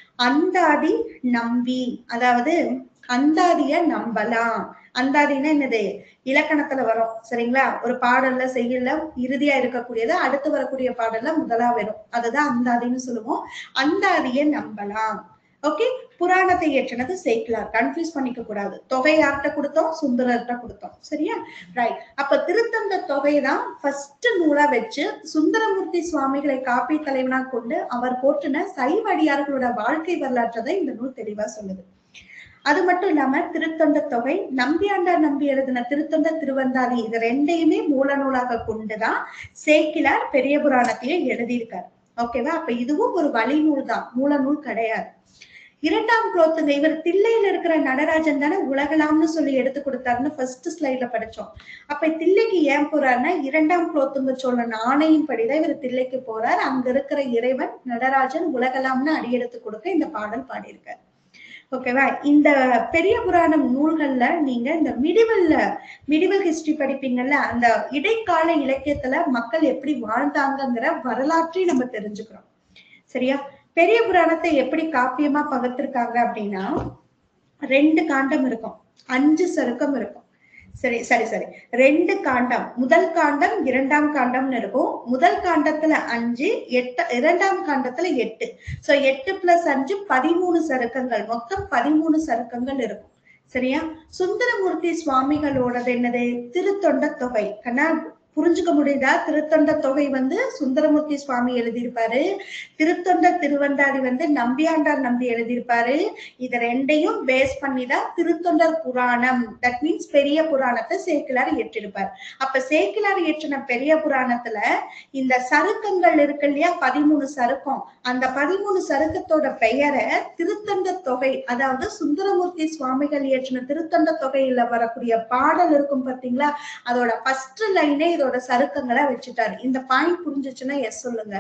அந்தாதி நம்பி அதாவது அந்தாதிய நம்பலாம் அந்தாதினா என்னது இலக்கணத்துல வரும் சரிங்களா ஒரு பாடல்ல செய்யல இறுதியா இருக்கக்கூடியது அடுத்து வரக்கூடிய பாடல்ல முதலா வரும் அதுதான் அந்தாதின்னு சொல்லுவோம் அந்தாதிய நம்பலாம் ஓகே புராணத்தை ஏற்றினது சேக்கிலார் கன்ஃபியூஸ் பண்ணிக்க கூடாது தொகை யார்கிட்ட கொடுத்தோம் சுந்தரர்கிட்ட கொடுத்தோம் சரியா ரைட் அப்ப திருத்தந்த தொகை தான் ஃபர்ஸ்ட் நூலா வச்சு சுந்தரமூர்த்தி சுவாமிகளை காப்பி தலைவனா கொண்டு அவர் போற்றின சைவடியார்களோட வாழ்க்கை வரலாற்றை தான் இந்த நூல் தெளிவா சொல்லுது அது மட்டும் இல்லாம திருத்தொண்ட தொகை நம்பியாண்டார் நம்பி எழுதின திருத்தொண்ட திருவந்தாதி இது ரெண்டையுமே மூல நூலாக கொண்டுதான் சேக்கிலார் பெரிய புராணத்தையே எழுதியிருக்காரு ஓகேவா அப்ப இதுவும் ஒரு வழி நூல் தான் மூல நூல் கிடையாது இரண்டாம் குலோத்துங்க இவர் தில்லையில இருக்கிற நடராஜன் தானே உலகலாம்னு சொல்லி எடுத்து கொடுத்தாருன்னு ஃபர்ஸ்ட் ஸ்லைட்ல படிச்சோம் அப்ப தில்லைக்கு ஏன் போறாருன்னா இரண்டாம் குலோத்துங்க சோழன் ஆணையின் படிதான் இவர் தில்லைக்கு போறார் அங்க இருக்கிற இறைவன் நடராஜன் உலகலாம்னு அடியெடுத்து கொடுக்க இந்த பாடல் பாடியிருக்காரு ஓகேவா இந்த பெரிய புராணம் நூல்கள்ல நீங்க இந்த மிடிவல்ல மிடிவல் ஹிஸ்டரி படிப்பீங்கல்ல அந்த இடைக்கால இலக்கியத்துல மக்கள் எப்படி வாழ்ந்தாங்கங்கிற வரலாற்றை நம்ம தெரிஞ்சுக்கிறோம் சரியா பெரிய புராணத்தை எப்படி காப்பியமா பகுத்திருக்காங்க அப்படின்னா ரெண்டு காண்டம் இருக்கும் அஞ்சு சருக்கம் இருக்கும் சரி சரி சரி ரெண்டு காண்டம் முதல் காண்டம் இரண்டாம் காண்டம்னு இருக்கும் முதல் காண்டத்துல அஞ்சு எட்டு இரண்டாம் காண்டத்துல எட்டு சோ எட்டு பிளஸ் அஞ்சு பதிமூணு சருக்கங்கள் மொத்தம் பதிமூணு சருக்கங்கள் இருக்கும் சரியா சுந்தரமூர்த்தி சுவாமிகளோடது என்னது திருத்தொண்ட தொகை கண்ணா புரிஞ்சுக்க முடியுதா திருத்தொண்ட தொகை வந்து சுந்தரமூர்த்தி சுவாமி எழுதியிருப்பாரு திருத்தொண்ட திருவந்தாதி வந்து நம்பியாண்டார் நம்பி எழுதியிருப்பாரு இது ரெண்டையும் பேஸ் பண்ணி தான் திருத்தொண்டர் புராணம் தட் மீன்ஸ் பெரிய புராணத்தை சேக்கிலார் இயற்றிருப்பார் அப்ப சேக்கிலார் இயற்றின பெரிய புராணத்துல இந்த சருக்கங்கள் இருக்கு இல்லையா பதிமூணு சருக்கம் அந்த பதிமூணு சருக்கத்தோட பெயரை திருத்தொண்ட தொகை அதாவது சுந்தரமூர்த்தி சுவாமிகள் இயற்றின திருத்தொண்ட தொகையில வரக்கூடிய பாடல் இருக்கும் பாத்தீங்களா அதோட ஃபர்ஸ்ட் லைனே இதோட சருக்கங்களை வச்சுட்டாரு இந்த பாயிண்ட் புரிஞ்சுச்சுன்னா எஸ் சொல்லுங்க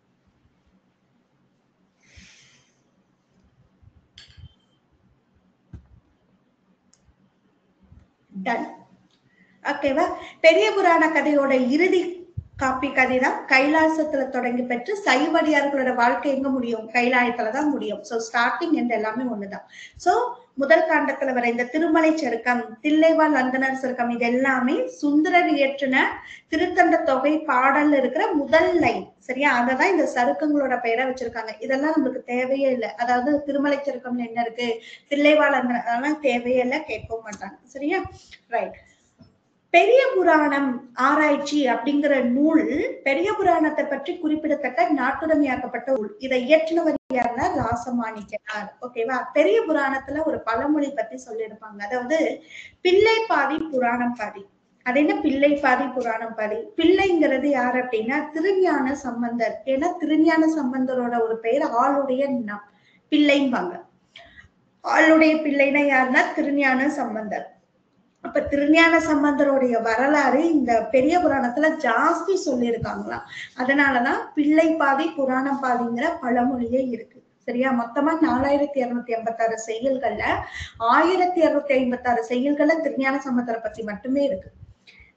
டன் ஓகேவா பெரிய புராண கதையோட இறுதி காப்பி கதை தான் கைலாசத்துல தொடங்கி பெற்று சைவடியார்களோட வாழ்க்கை எங்க முடியும் கைலாயத்துல தான் முடியும் சோ ஸ்டார்டிங் எண்ட் எல்லாமே ஒண்ணுதான் சோ முதல் காண்டத்துல வர இந்த திருமலை சருக்கம் தில்லைவாழ் அந்தனர் சருக்கம் இது எல்லாமே சுந்தரர் இயற்றின திருத்தண்ட தொகை பாடல்ல இருக்கிற முதல் லைன் சரியா அததான் இந்த சருக்கங்களோட பெயரை வச்சிருக்காங்க இதெல்லாம் நம்மளுக்கு தேவையே இல்லை அதாவது திருமலை சருக்கம்ல என்ன இருக்கு தில்லைவாழ் அந்தனர் அதெல்லாம் தேவையே இல்லை கேட்கவும் மாட்டாங்க சரியா ரைட் பெரிய புராணம் ஆராய்ச்சி அப்படிங்கிற நூல் பெரிய புராணத்தை பற்றி குறிப்பிடத்தக்க நாட்டுடைமையாக்கப்பட்ட நூல் இதை இயற்றினவர் யாருன்னா ராசமாணிக்கனார் ஓகேவா பெரிய புராணத்துல ஒரு பழமொழி பத்தி சொல்லியிருப்பாங்க அதாவது பிள்ளை பாதி புராணம் பாதி அது என்ன பிள்ளை பாதி புராணம் பாதி பிள்ளைங்கிறது யார் அப்படின்னா திருஞான சம்பந்தர் ஏன்னா திருஞான சம்பந்தரோட ஒரு பெயர் ஆளுடைய நம் பிள்ளைம்பாங்க ஆளுடைய பிள்ளைனா யாருன்னா திருஞான சம்பந்தர் அப்ப திருஞான சம்பந்தருடைய வரலாறு இந்த பெரிய புராணத்துல ஜாஸ்தி சொல்லியிருக்காங்களாம் அதனாலதான் பிள்ளை பாதி புராணம் பாதிங்கிற பழமொழியே இருக்கு சரியா மொத்தமா நாலாயிரத்தி இருநூத்தி எண்பத்தாறு செய்யுள்கள்ல ஆயிரத்தி இருநூத்தி ஐம்பத்தாறு செய்யுள்கள்ல திருஞான சம்பந்தரை பத்தி மட்டுமே இருக்கு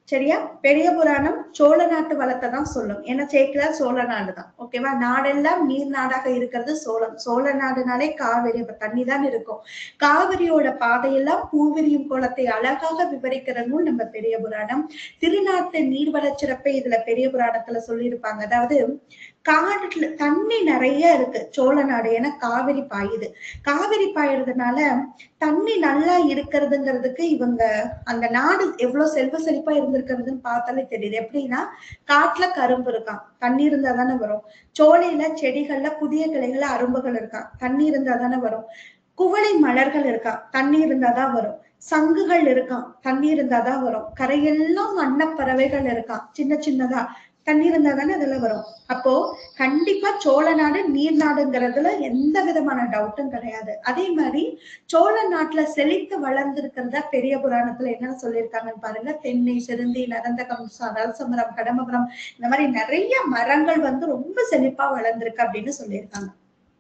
சரியா பெரிய புராணம் சோழ நாட்டு வளத்தை தான் சொல்லும் ஏன்னா சேக்கிலார் சோழ நாடு தான் ஓகேவா நாடெல்லாம் நீர் நாடாக இருக்கிறது சோழம் சோழ நாடுனாலே காவிரி இப்ப தண்ணி தான் இருக்கும் காவிரியோட பாதையெல்லாம் பூவிரியும் குளத்தை அழகாக விவரிக்கிற நூல் நம்ம பெரிய புராணம் திருநாட்டு நீர்வளச் சிறப்பை இதுல பெரிய புராணத்துல சொல்லியிருப்பாங்க அதாவது காட்டுல தண்ணி நிறைய இருக்கு சோழ நாடு ஏன்னா காவிரி பாயுது காவிரி பாயுறதுனால தண்ணி நல்லா இருக்கிறதுங்கிறதுக்கு இவங்க அந்த நாடு எவ்வளவு செல்வ செழிப்பா இருந்திருக்கிறதுன்னு பார்த்தாலே தெரியுது எப்படின்னா காட்டுல கரும்பு இருக்கான் தண்ணி இருந்தா தானே வரும் சோலையில செடிகள்ல புதிய கிளைகள்ல அரும்புகள் இருக்கான் தண்ணி இருந்தா தானே வரும் குவளை மலர்கள் இருக்கான் தண்ணி இருந்தாதான் வரும் சங்குகள் இருக்கான் தண்ணி இருந்தாதான் வரும் கரையெல்லாம் அன்னப்பறவைகள் இருக்கான் சின்ன சின்னதா தண்ணி இருந்தா தானே அதெல்லாம் வரும் அப்போ கண்டிப்பா சோழ நாடு நீர் நாடுங்கிறதுல எந்த விதமான டவுட்டும் கிடையாது அதே மாதிரி சோழ நாட்டுல செழித்து வளர்ந்திருக்கிறதா பெரிய புராணத்துல என்ன சொல்லியிருக்காங்கன்னு பாருங்க தென்னை செருந்தி நரந்தகம் ரசமரம் கடமபுரம் இந்த மாதிரி நிறைய மரங்கள் வந்து ரொம்ப செழிப்பா வளர்ந்திருக்கு அப்படின்னு சொல்லியிருக்காங்க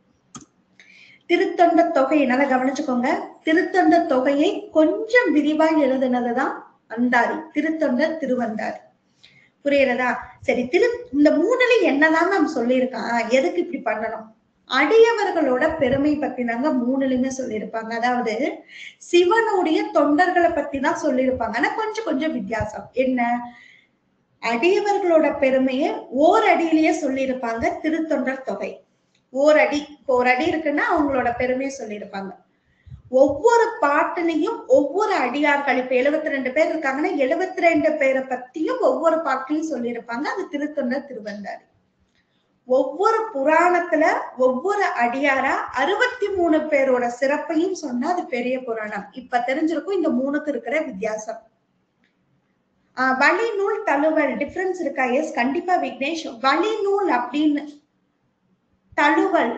திருத்தொண்ட தொகை நல்லா கவனிச்சுக்கோங்க திருத்தொண்ட தொகையை கொஞ்சம் விரிவா எழுதுனதுதான் அந்தாரி திருத்தொண்ட திருவந்தாரி புரியுறதா சரி திரு இந்த மூணுல என்னதான் நாம் சொல்லியிருக்கான் எதுக்கு இப்படி பண்ணணும் அடியவர்களோட பெருமை பத்தி தாங்க மூணுலயுமே சொல்லியிருப்பாங்க அதாவது சிவனுடைய தொண்டர்களை பத்தி தான் சொல்லியிருப்பாங்க ஆனா கொஞ்சம் கொஞ்சம் வித்தியாசம் என்ன அடியவர்களோட பெருமையை ஓர் அடியிலேயே சொல்லியிருப்பாங்க திருத்தொண்டர் தொகை ஓர் அடி ஒரு அடி இருக்குன்னா அவங்களோட பெருமையை சொல்லியிருப்பாங்க ஒவ்வொரு பாட்டுலயும் ஒவ்வொரு அடியார்கள் இப்ப எழுபத்தி ரெண்டு பேர் இருக்காங்கன்னா எழுபத்தி ரெண்டு பேரை பத்தியும் ஒவ்வொரு பாட்டிலையும் சொல்லியிருப்பாங்க அது திருத்தொண்டர் திருவந்தாரி ஒவ்வொரு புராணத்துல ஒவ்வொரு அடியாரா அறுபத்தி மூணு பேரோட சிறப்பையும் சொன்னா அது பெரிய புராணம் இப்ப தெரிஞ்சிருக்கும் இந்த மூணுக்கு இருக்கிற வித்தியாசம் ஆஹ் வழி நூல் தழுவல் டிஃபரன்ஸ் இருக்கா எஸ் கண்டிப்பா விக்னேஷ் வழி நூல் அப்படின்னு தழுவல்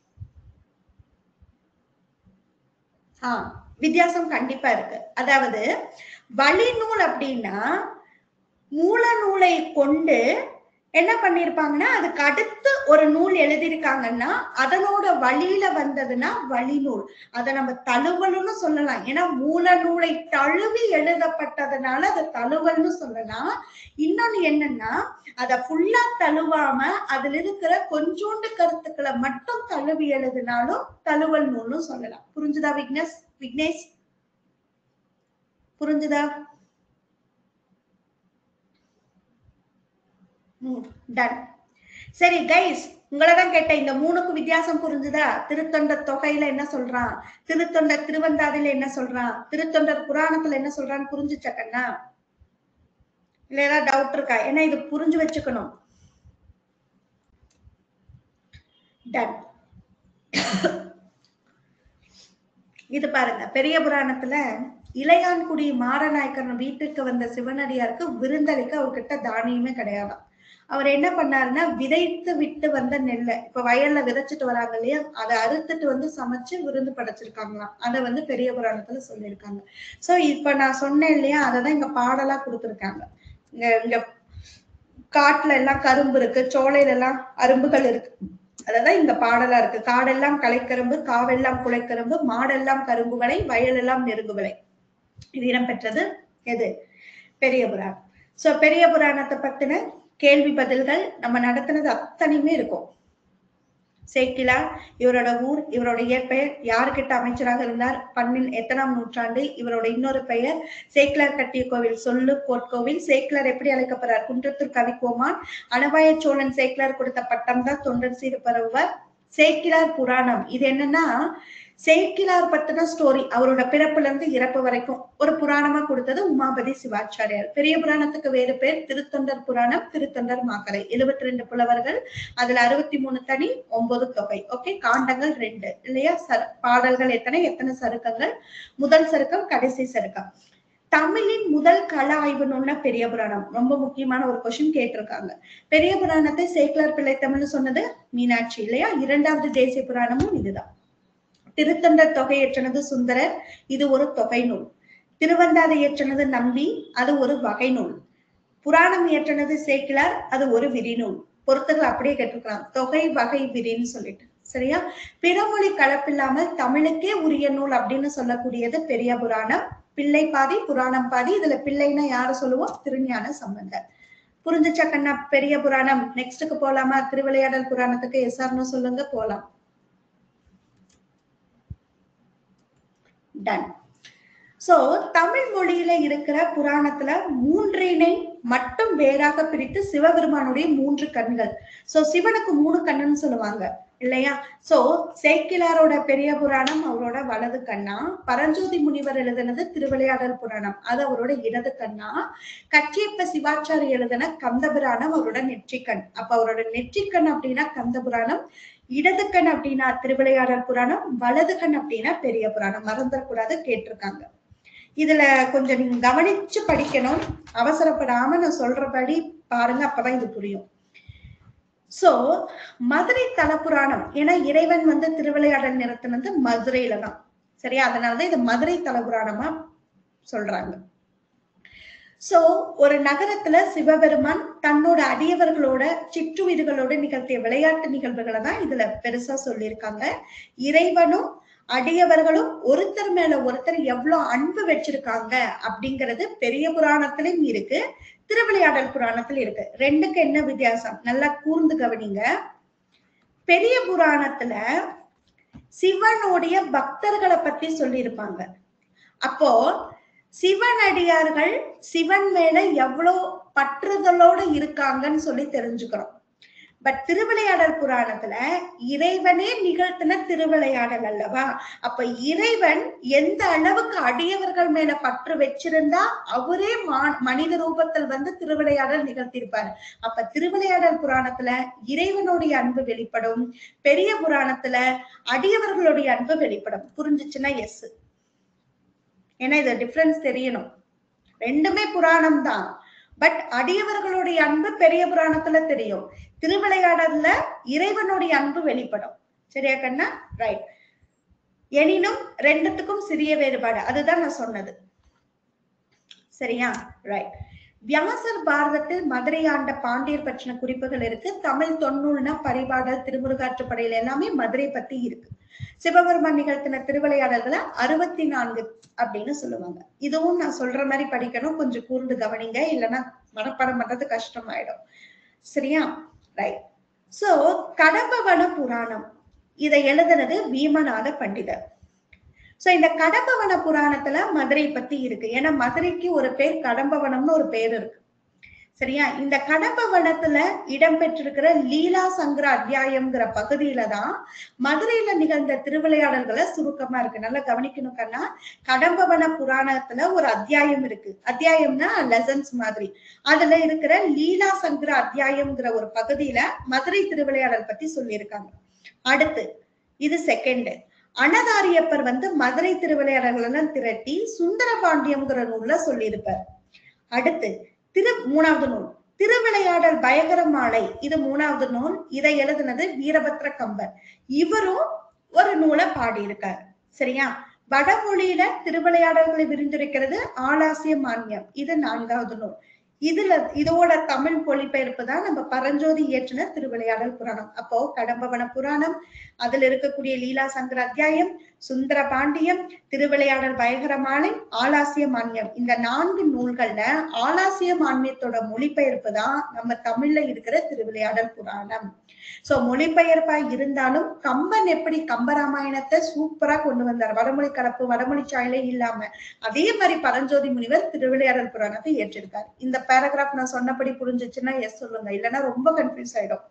ஆஹ் வித்தியாசம் கண்டிப்பா இருக்கு அதாவது வழி நூல் அப்படின்னா மூல நூலை கொண்டு என்ன பண்ணிருப்பாங்கன்னா அதுக்கு அடுத்து ஒரு நூல் எழுதியிருக்காங்கன்னா அதனோட வழியில வந்ததுன்னா வழி நூல் அதை நம்ம தழுவல்னு சொல்லலாம் ஏன்னா மூல நூலை தழுவி எழுதப்பட்டதுனால அதை தழுவல்னு சொல்லலாம் இன்னொன்னு என்னன்னா அத ஃபுல்லா தழுவாம அதுல இருக்கிற கொஞ்சோண்டு கருத்துக்களை மட்டும் தழுவி எழுதினாலும் தழுவல் நூல்னு சொல்லலாம் புரிஞ்சுதா விக்னேஷ் விக்னேஷ் புரிஞ்சுதா டன் சரி கைஸ் உங்களதான் கேட்டேன் இந்த மூணுக்கு வித்தியாசம் புரிஞ்சுதா திருத்தொண்ட தொகையில என்ன சொல்றான் திருத்தொண்ட திருவந்தாதில என்ன சொல்றான் திருத்தொண்டர் புராணத்துல என்ன சொல்றான்னு புரிஞ்சுச்சக்கண்ணா இல்ல ஏதாவது டவுட் இருக்கா ஏன்னா இது புரிஞ்சு வச்சுக்கணும் டன் இது பாருங்க பெரிய புராணத்துல இளையான்குடி மாரநாயக்கர் வீட்டுக்கு வந்த சிவனடியாருக்கு விருந்தளிக்க அவர்கிட்ட தானியமே கிடையாதாம் அவர் என்ன பண்ணாருன்னா விதைத்து விட்டு வந்த நெல்லை இப்ப வயல்ல விதைச்சிட்டு வராங்க இல்லையா அதை அறுத்துட்டு வந்து சமைச்சு விருந்து படைச்சிருக்காங்களாம் அதை வந்து பெரிய புராணத்துல சொல்லியிருக்காங்க சோ இப்ப நான் சொன்னேன் இல்லையா அததான் இங்க பாடலா கொடுத்துருக்காங்க இங்க இங்க காட்டுல எல்லாம் கரும்பு இருக்கு சோலையில எல்லாம் அரும்புகள் இருக்கு அததான் இங்க பாடலா இருக்கு காடெல்லாம் களைக்கரும்பு காவெல்லாம் குலைக்கரும்பு மாடெல்லாம் கரும்பு விளை வயலெல்லாம் நெருங்கு விளை இது இடம்பெற்றது எது பெரிய புராணம் சோ பெரிய புராணத்தை பத்தின கேள்வி பதில்கள் நம்ம நடத்தினது அத்தனையுமே இருக்கும் சேக்கிலார் இவரோட ஊர் இவரோட இயற்பெயர் யாருக்கிட்ட அமைச்சராக இருந்தார் பன்னின் எத்தனாம் நூற்றாண்டு இவரோட இன்னொரு பெயர் சேக்கிலார் கட்டிய கோவில் சொல்லு கோட்கோவில் சேக்கிலார் எப்படி அழைக்கப்படுறார் குன்றத்தூர் கவிக்கோமான் அனபாய சோழன் சேக்கிலார் கொடுத்த பட்டம் தான் தொண்டர் சீர் பரவுவர் சேக்கிலார் புராணம் இது என்னன்னா சேக்கிலார் பத்தின ஸ்டோரி அவரோட பிறப்புல இருந்து இறப்பு வரைக்கும் ஒரு புராணமா கொடுத்தது உமாபதி சிவாச்சாரியார் பெரிய புராணத்துக்கு வேறு பேர் திருத்தொண்டர் புராணம் திருத்தொண்டர் மாக்கரை எழுபத்தி ரெண்டு புலவர்கள் அதுல அறுபத்தி மூணு தனி ஒன்பது தொகை ஓகே காண்டங்கள் ரெண்டு இல்லையா சரு பாடல்கள் எத்தனை எத்தனை சருக்கங்கள் முதல் சருக்கம் கடைசி சருக்கம் தமிழின் முதல் கள ஆய்வு நூல்னா பெரிய புராணம் ரொம்ப முக்கியமான ஒரு கொஸ்டின் கேட்டிருக்காங்க பெரிய புராணத்தை சேக்கிலார் பிள்ளை தமிழ்னு சொன்னது மீனாட்சி இல்லையா இரண்டாவது தேசிய புராணமும் இதுதான் திருத்தொண்டர் தொகை ஏற்றனது சுந்தரர் இது ஒரு தொகை நூல் திருவந்தாதை ஏற்றனது நம்பி அது ஒரு வகை நூல் புராணம் இயற்றினது சேக்கிலார் அது ஒரு விரிநூல் பொறுத்துகள் அப்படியே கேட்டிருக்கலாம் தொகை வகை விரின்னு சொல்லிட்டு சரியா பிறமொழி கலப்பில்லாமல் தமிழுக்கே உரிய நூல் அப்படின்னு சொல்லக்கூடியது பெரிய புராணம் பிள்ளை பாதி புராணம் பாதி இதுல பிள்ளைன்னா யார சொல்லுவோம் திருஞான சம்பந்தர் புரிஞ்சுச்சா கண்ணா பெரிய புராணம் நெக்ஸ்ட்டுக்கு போலாமா திருவிளையாடல் புராணத்துக்கு எஸ்ஆர்னு சொல்லுங்க போலாம் டன் சோ தமிழ் மொழியில இருக்கிற புராணத்துல மூன்றினை மட்டும் வேறாக பிரித்து சிவபெருமானுடைய மூன்று கண்கள் சோ சிவனுக்கு மூணு கண்ணுன்னு சொல்லுவாங்க இல்லையா சோ சேக்கிலாரோட பெரிய புராணம் அவரோட வலது கண்ணா பரஞ்சோதி முனிவர் எழுதினது திருவிளையாடல் புராணம் அது அவரோட இடது கண்ணா கச்சியப்ப சிவாச்சாரி எழுதின கந்த புராணம் அவரோட நெற்றிக்கண் அப்ப அவரோட நெற்றிக்கண் அப்படின்னா கந்த புராணம் இடது கண் அப்படின்னா திருவிளையாடல் புராணம் வலது கண் அப்படின்னா பெரிய புராணம் மறந்துடக்கூடாது கேட்டிருக்காங்க இதுல கொஞ்சம் நீங்க கவனிச்சு படிக்கணும் அவசரப்படாம நான் சொல்றபடி பாருங்க அப்பதான் இது புரியும் சோ மதுரை தலபுராணம் ஏன்னா இறைவன் வந்து திருவிளையாடல் நிறுத்தினது மதுரையில தான் சரியா அதனாலதான் இது மதுரை தலபுராணமா சொல்றாங்க சோ ஒரு நகரத்துல சிவபெருமான் தன்னோட அடியவர்களோட சிற்றுயிர்களோட நிகழ்த்திய விளையாட்டு நிகழ்வுகளை தான் இதுல பெருசா சொல்லியிருக்காங்க இறைவனும் அடியவர்களும் ஒருத்தர் மேல ஒருத்தர் எவ்வளவு அன்பு வச்சிருக்காங்க அப்படிங்கிறது பெரிய புராணத்திலும் இருக்கு திருவிளையாடல் புராணத்துல இருக்கு ரெண்டுக்கு என்ன வித்தியாசம் நல்லா கூர்ந்து கவனிங்க பெரிய புராணத்துல சிவனுடைய பக்தர்களை பத்தி சொல்லியிருப்பாங்க அப்போ சிவனடியார்கள் சிவன் மேல எவ்வளவு பற்றுதலோட இருக்காங்கன்னு சொல்லி தெரிஞ்சுக்கிறோம் பட் திருவிளையாடல் புராணத்துல இறைவனே நிகழ்த்தின திருவிளையாடல் அல்லவா அப்ப இறைவன் எந்த அளவுக்கு அடியவர்கள் மேல பற்று வச்சிருந்தா அவரே மா- மனித ரூபத்தில் வந்து திருவிளையாடல் நிகழ்த்தியிருப்பாரு அப்ப திருவிளையாடல் புராணத்துல இறைவனுடைய அன்பு வெளிப்படும் பெரிய புராணத்துல அடியவர்களுடைய அன்பு வெளிப்படும் புரிஞ்சுச்சுன்னா எஸ் ஏன்னா இது டிஃபரன்ஸ் தெரியணும் ரெண்டுமே புராணம் தான் பட் அடியவர்களுடைய அன்பு பெரிய புராணத்துல தெரியும் திருவிளையாடல்ல இறைவனுடைய அன்பு வெளிப்படும் சரியா கண்ணா ரைட் எனினும் ரெண்டுத்துக்கும் சிறிய வேறுபாடு அதுதான் நான் சொன்னது சரியா ரைட் வியாசர் பாரதத்தில் மதுரை ஆண்ட பாண்டியர் பற்றின குறிப்புகள் இருக்கு தமிழ் தொன்னூல்னா பரிபாடல் திருமுருகாற்றுப்படையில எல்லாமே மதுரை பத்தி இருக்கு சிவபெருமான் நிகழ்த்தின திருவிளையாடல்களை அறுபத்தி நான்கு அப்படின்னு சொல்லுவாங்க இதுவும் நான் சொல்ற மாதிரி படிக்கணும் கொஞ்சம் கூர்ந்து கவனிங்க இல்லைன்னா மனப்பாடம் பண்றது கஷ்டமாயிடும் சரியா ரைட் சோ கடம்பவன புராணம் இதை எழுதுனது பீமநாத பண்டிதர் சோ இந்த கடம்பவன புராணத்துல மதுரை பத்தி இருக்கு ஏன்னா மதுரைக்கு ஒரு பேர் கடம்பவனம்னு ஒரு பேர் இருக்கு சரியா இந்த கடம்பவனத்துல இடம்பெற்றிருக்கிற லீலா சங்கர அத்தியாயம்ங்கிற பகுதியில தான் மதுரையில நிகழ்ந்த திருவிளையாடல்களை சுருக்கமா இருக்கு நல்லா கவனிக்கணும் கண்ணா கடம்பவன புராணத்துல ஒரு அத்தியாயம் இருக்கு அத்தியாயம்னா லெசன்ஸ் மாதிரி அதுல இருக்கிற லீலா சங்கர அத்தியாயம்ங்கிற ஒரு பகுதியில மதுரை திருவிளையாடல் பத்தி சொல்லியிருக்காங்க அடுத்து இது செகண்ட் அனதாரியப்பர் வந்து மதுரை திருவிளையாடல்கள் எல்லாம் திரட்டி சுந்தரபாண்டியம்ங்கிற நூல்ல சொல்லியிருப்பார் அடுத்து திரு மூணாவது நூல் திருவிளையாடல் பயங்கரமாலை இது மூணாவது நூல் இதை எழுதுனது வீரபத்ர கம்பர் இவரும் ஒரு நூலை பாடியிருக்காரு சரியா வடமொழியில திருவிளையாடல்களை விரிந்துரைக்கிறது ஆலாசிய மானியம் இது நான்காவது நூல் இதுல இதோட தமிழ் மொழிபெயர்ப்பு தான் நம்ம பரஞ்சோதி இயற்றின திருவிளையாடல் புராணம் அப்போ கடம்பவன புராணம் அதுல இருக்கக்கூடிய லீலா சங்கர அத்தியாயம் சுந்தர பாண்டியம் திருவிளையாடல் பயங்கரமாலை ஆலாசிய மானியம் இந்த நான்கு நூல்கள்ல ஆலாசிய மானியத்தோட மொழிபெயர்ப்பு தான் நம்ம தமிழ்ல இருக்கிற திருவிளையாடல் புராணம் சோ மொழிபெயர்ப்பா இருந்தாலும் கம்பன் எப்படி கம்பராமாயணத்தை சூப்பரா கொண்டு வந்தார் வடமொழி கலப்பு வடமொழி சாயலே இல்லாம அதே மாதிரி பரஞ்சோதி முனிவர் திருவிளையாடல் புராணத்தை ஏற்றிருக்கார் இந்த பேராகிராஃப் நான் சொன்னபடி புரிஞ்சுச்சுன்னா எஸ் சொல்லுங்க இல்லைன்னா ரொம்ப கன்ஃபியூஸ் ஆயிடும்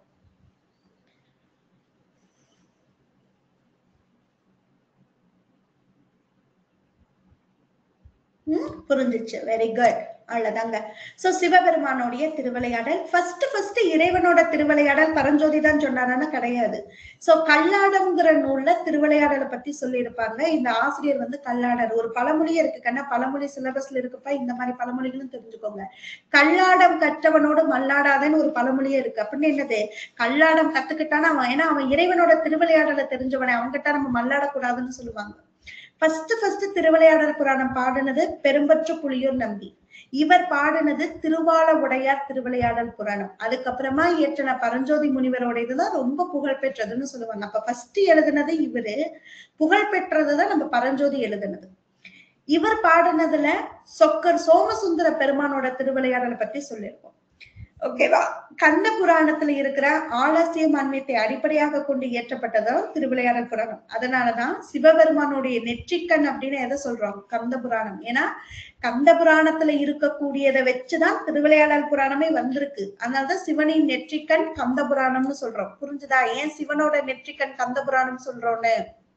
ம், புரிஞ்சுச்சு வெரி குட் அவ்வளவுதாங்க சோ சிவபெருமானுடைய திருவிளையாடல் ஃபர்ஸ்ட் ஃபர்ஸ்ட் இறைவனோட திருவிளையாடல் பரஞ்சோதி தான் சொன்னாரான்னா கிடையாது சோ கல்லாடம்ங்கிற நூல்ல திருவிளையாடலை பத்தி சொல்லியிருப்பாங்க இந்த ஆசிரியர் வந்து கல்லாடர் ஒரு பழமொழியே இருக்கு கண்ணா பழமொழி சிலபஸ்ல இருக்குப்பா இந்த மாதிரி பழமொழிகளும் தெரிஞ்சுக்கோங்க கல்லாடம் கற்றவனோடு மல்லாடாதன்னு ஒரு பழமொழியே இருக்கு அப்படின்னு என்னது கல்லாடம் கத்துக்கிட்டானா அவன் ஏன்னா அவன் இறைவனோட திருவிளையாடலை தெரிஞ்சவனே அவன்கிட்ட நம்ம மல்லாடக்கூடாதுன்னு சொல்லுவாங்க ஃபர்ஸ்ட் ஃபர்ஸ்ட் திருவிளையாடல் புராணம் பாடினது பெரும்பற்ற புலியூர் நம்பி இவர் பாடினது திருவால உடையார் திருவிளையாடல் புராணம் அதுக்கப்புறமா இயற்றின பரஞ்சோதி முனிவரோட இதுதான் ரொம்ப புகழ் பெற்றதுன்னு சொல்லுவாங்க அப்ப ஃபர்ஸ்ட் எழுதுனது இவரு புகழ் பெற்றதுதான் நம்ம பரஞ்சோதி எழுதுனது இவர் பாடினதுல சொக்கர் சோமசுந்தர பெருமானோட திருவிளையாடலை பத்தி சொல்லியிருக்கோம் ஓகேவா கந்த புராணத்துல இருக்கிற ஆலசிய மான்மியத்தை அடிப்படையாக கொண்டு இயற்றப்பட்டதும் திருவிளையாடல் புராணம் அதனாலதான் சிவபெருமானுடைய நெற்றிக்கண் அப்படின்னு எதை சொல்றோம் கந்த புராணம் ஏன்னா கந்த புராணத்துல இருக்கக்கூடியதை வச்சுதான் திருவிளையாடல் புராணமே வந்திருக்கு அதனாலதான் சிவனின் நெற்றிக்கண் கந்த புராணம்னு சொல்றோம் புரிஞ்சுதா ஏன் சிவனோட நெற்றிக்கண் கந்த புராணம் சொல்றோம்னு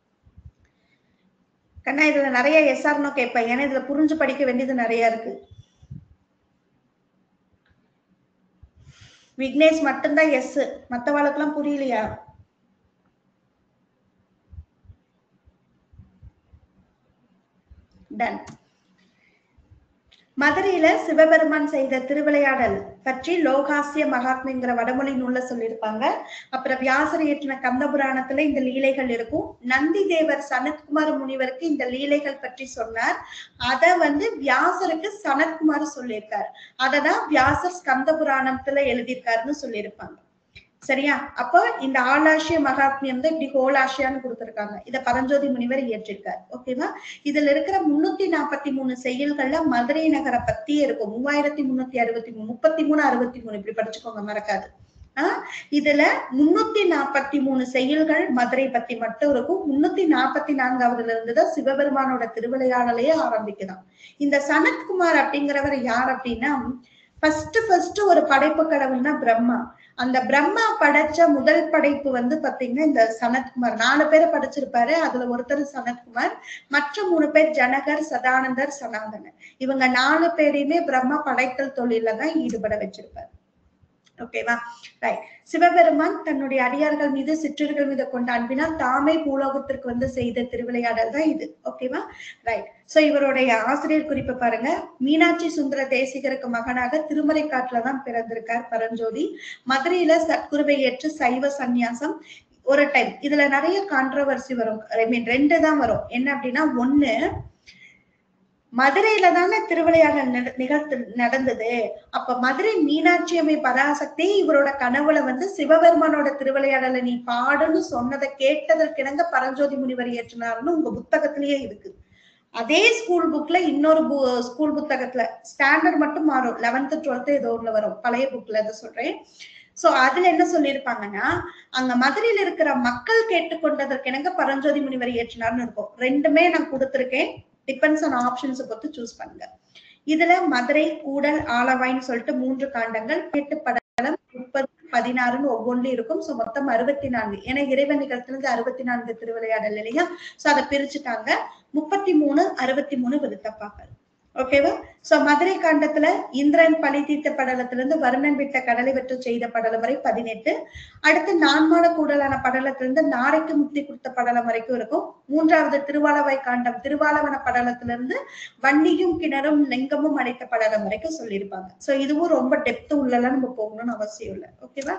கண்ணா இதுல நிறைய எஸ்ஆர்னோ கேட்பேன் ஏன்னா இதுல புரிஞ்சு படிக்க வேண்டியது நிறைய இருக்கு விக்னேஷ் மட்டும்தான் எஸ் மத்தவாளுக்கெல்லாம் புரியலையா டன் மதுரையில சிவபெருமான் செய்த திருவிளையாடல் பற்றி லோகாசிய மகாத்மிங்கிற வடமொழி நூல்ல சொல்லியிருப்பாங்க அப்புறம் வியாசர் இயற்றின கந்த புராணத்துல இந்த லீலைகள் இருக்கும் நந்தி தேவர் சனத்குமார் முனிவருக்கு இந்த லீலைகள் பற்றி சொன்னார் அத வந்து வியாசருக்கு சனத்குமார் சொல்லியிருக்கார் அததான் வியாசர் ஸ்கந்த புராணத்துல எழுதியிருக்காருன்னு சொல்லியிருப்பாங்க சரியா அப்போ இந்த ஆலாசிய மகாத்மியம் தான் இப்படி ஹோலாசியான்னு கொடுத்திருக்காங்க இத பரஞ்சோதி முனிவர் இயற்றிருக்கார் ஓகேவா இதுல இருக்கிற முன்னூத்தி நாற்பத்தி மூணு செயல்கள்ல மதுரை நகரை பத்தியே இருக்கும் மூவாயிரத்தி முன்னூத்தி அறுபத்தி மூணு முப்பத்தி மூணு அறுபத்தி மூணு இப்படி படிச்சுக்கோங்க மறக்காது ஆஹ் இதுல முன்னூத்தி நாற்பத்தி மூணு செயல்கள் மதுரை பத்தி மட்டும் இருக்கும் முன்னூத்தி நாற்பத்தி நான்காவதுல இருந்துதான் சிவபெருமானோட திருவிளையாடலையே ஆரம்பிக்குதாம் இந்த சனத்குமார் அப்படிங்கிறவர் யார் அப்படின்னா ஃபர்ஸ்ட் ஃபர்ஸ்ட் ஒரு படைப்பு கடவுள்னா பிரம்மா அந்த பிரம்மா படைச்ச முதல் படைப்பு வந்து பாத்தீங்கன்னா இந்த சனத்குமார் நாலு பேரை படைச்சிருப்பாரு அதுல ஒருத்தர் சனத்குமார் மற்ற மூணு பேர் ஜனகர் சதானந்தர் சனாதனர் இவங்க நாலு பேரையுமே பிரம்மா படைத்தல் தொழில தான் ஈடுபட வச்சிருப்பாரு ஓகேவா ரைட் சிவபெருமான் தன்னுடைய அடியார்கள் மீது சிற்றர்கள் மீது கொண்ட அன்பினால் தாமே பூலோகத்திற்கு வந்து செய்த திருவிளையாடல் தான் இது ஓகேவா ரைட் சோ இவருடைய ஆசிரியர் குறிப்பு பாருங்க மீனாட்சி சுந்தர தேசிகருக்கு மகனாக திருமலை காட்டுலதான் பிறந்திருக்கார் பரஞ்சோதி மதுரையில சத்குருவை ஏற்று சைவ சந்நியாசம் ஒரு டைம் இதுல நிறைய கான்ட்ரவர்சி வரும் ஐ மீன் ரெண்டு தான் வரும் என்ன அப்படின்னா ஒண்ணு மதுரையில தானே திருவிளையாடல் நட- நிகழ்த்து நடந்தது அப்ப மதுரை மீனாட்சி அம்மை பராசக்தி இவரோட கனவுல வந்து சிவபெருமானோட திருவிளையாடலை நீ பாடுன்னு சொன்னதை கேட்டதற்கிணங்க பரஞ்சோதி முனிவர் ஏற்றினார்னு உங்க புத்தகத்திலேயே இருக்கு அதே ஸ்கூல் புக்ல இன்னொரு ஸ்கூல் புத்தகத்துல ஸ்டாண்டர்ட் மட்டும் மாறும் லெவன்த் டுவெல்த் ஏதோ ஒண்ணுல வரும் பழைய புக்ல இதை சொல்றேன் சோ அதுல என்ன சொல்லியிருப்பாங்கன்னா அங்க மதுரையில இருக்கிற மக்கள் கேட்டுக்கொண்டதற்கிணங்க பரஞ்சோதி முனிவர் ஏற்றினார்னு இருக்கும் ரெண்டுமே நான் கொடுத்திருக்கேன் டிபெண்ட்ஸ் ஆன் ஆப்ஷன்ஸ் பொறுத்து சூஸ் பண்ணுங்க இதுல மதுரை கூடல் ஆலவாய்ன்னு சொல்லிட்டு மூன்று காண்டங்கள் எட்டு படலம் முப்பது பதினாறுன்னு ஒவ்வொன்றும் இருக்கும் சோ மொத்தம் அறுபத்தி நான்கு ஏன்னா இறைவன் நிகழ்த்தினது அறுபத்தி நான்கு திருவிளையாடல் இல்லையா சோ அதை பிரிச்சுட்டாங்க முப்பத்தி மூணு அறுபத்தி மூணு விருத்தப்பாக்கள் ஓகேவா சோ மதுரை காண்டத்துல இந்திரன் பழி தீர்த்த படலத்துல இருந்து வருணன் விட்ட கடலை வெற்று செய்த படலம் வரை பதினெட்டு அடுத்து நான்மால கூடலான படலத்திலிருந்து நாரைக்கு முக்தி கொடுத்த படலம் வரைக்கும் இருக்கும் மூன்றாவது திருவாலவாய் காண்டம் திருவாலவன படலத்திலிருந்து வண்டியும் கிணறும் லிங்கமும் அடைத்த படலம் வரைக்கும் சொல்லியிருப்பாங்க சோ இதுவும் ரொம்ப டெப்த் உள்ளலாம் நம்ம போகணும்னு அவசியம் இல்லை ஓகேவா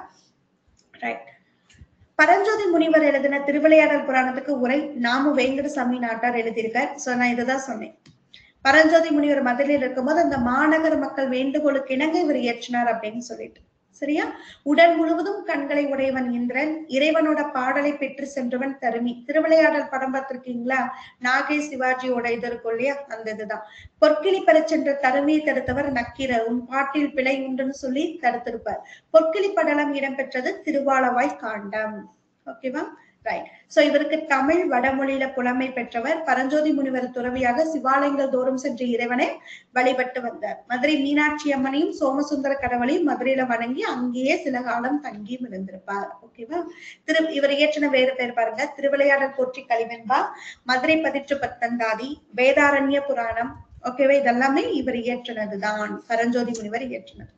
ரைட் பரஞ்சோதி முனிவர் எழுதின திருவிளையாடல் புராணத்துக்கு உரை நாமு வேங்கட சாமி நாட்டார் எழுதியிருக்கார் சோ நான் இதுதான் சொன்னேன் பரஞ்சோதி முனிவர் மதுரையில் இருக்கும்போது அந்த மாநகர மக்கள் வேண்டுகோளுக்கு இணங்க இவர் இயற்றினார் அப்படின்னு சொல்லிட்டு சரியா உடல் முழுவதும் கண்களை உடையவன் இந்திரன் இறைவனோட பாடலை பெற்று சென்றவன் தருமி திருவிளையாடல் படம் பார்த்திருக்கீங்களா நாகை சிவாஜியோட இது இருக்கும் இல்லையா அந்த இதுதான் பொற்கிளி பெறச் சென்ற தருமியை தடுத்தவர் நக்கீரர் உன் பாட்டில் பிழை உண்டுன்னு சொல்லி தடுத்திருப்பார் பொற்கிளி படலம் இடம்பெற்றது திருவாலவாய் காண்டம் ஓகேவா ரைட் சோ இவருக்கு தமிழ் வடமொழியில புலமை பெற்றவர் பரஞ்சோதி முனிவர் துறவியாக சிவாலயங்கள் தோறும் சென்று இறைவனை வழிபட்டு வந்தார் மதுரை மீனாட்சி அம்மனையும் சோமசுந்தர கடவுளையும் மதுரையில வணங்கி அங்கேயே சில காலம் தங்கியும் இருந்திருப்பார் ஓகேவா திரு இவர் இயற்றின வேறு பேர் பாருங்க திருவிளையாடல் போற்றி கலிவெண்பா மதுரை பதிற்று பத்தந்தாதி வேதாரண்ய புராணம் ஓகேவா இதெல்லாமே இவர் இயற்றினதுதான் பரஞ்சோதி முனிவர் இயற்றினது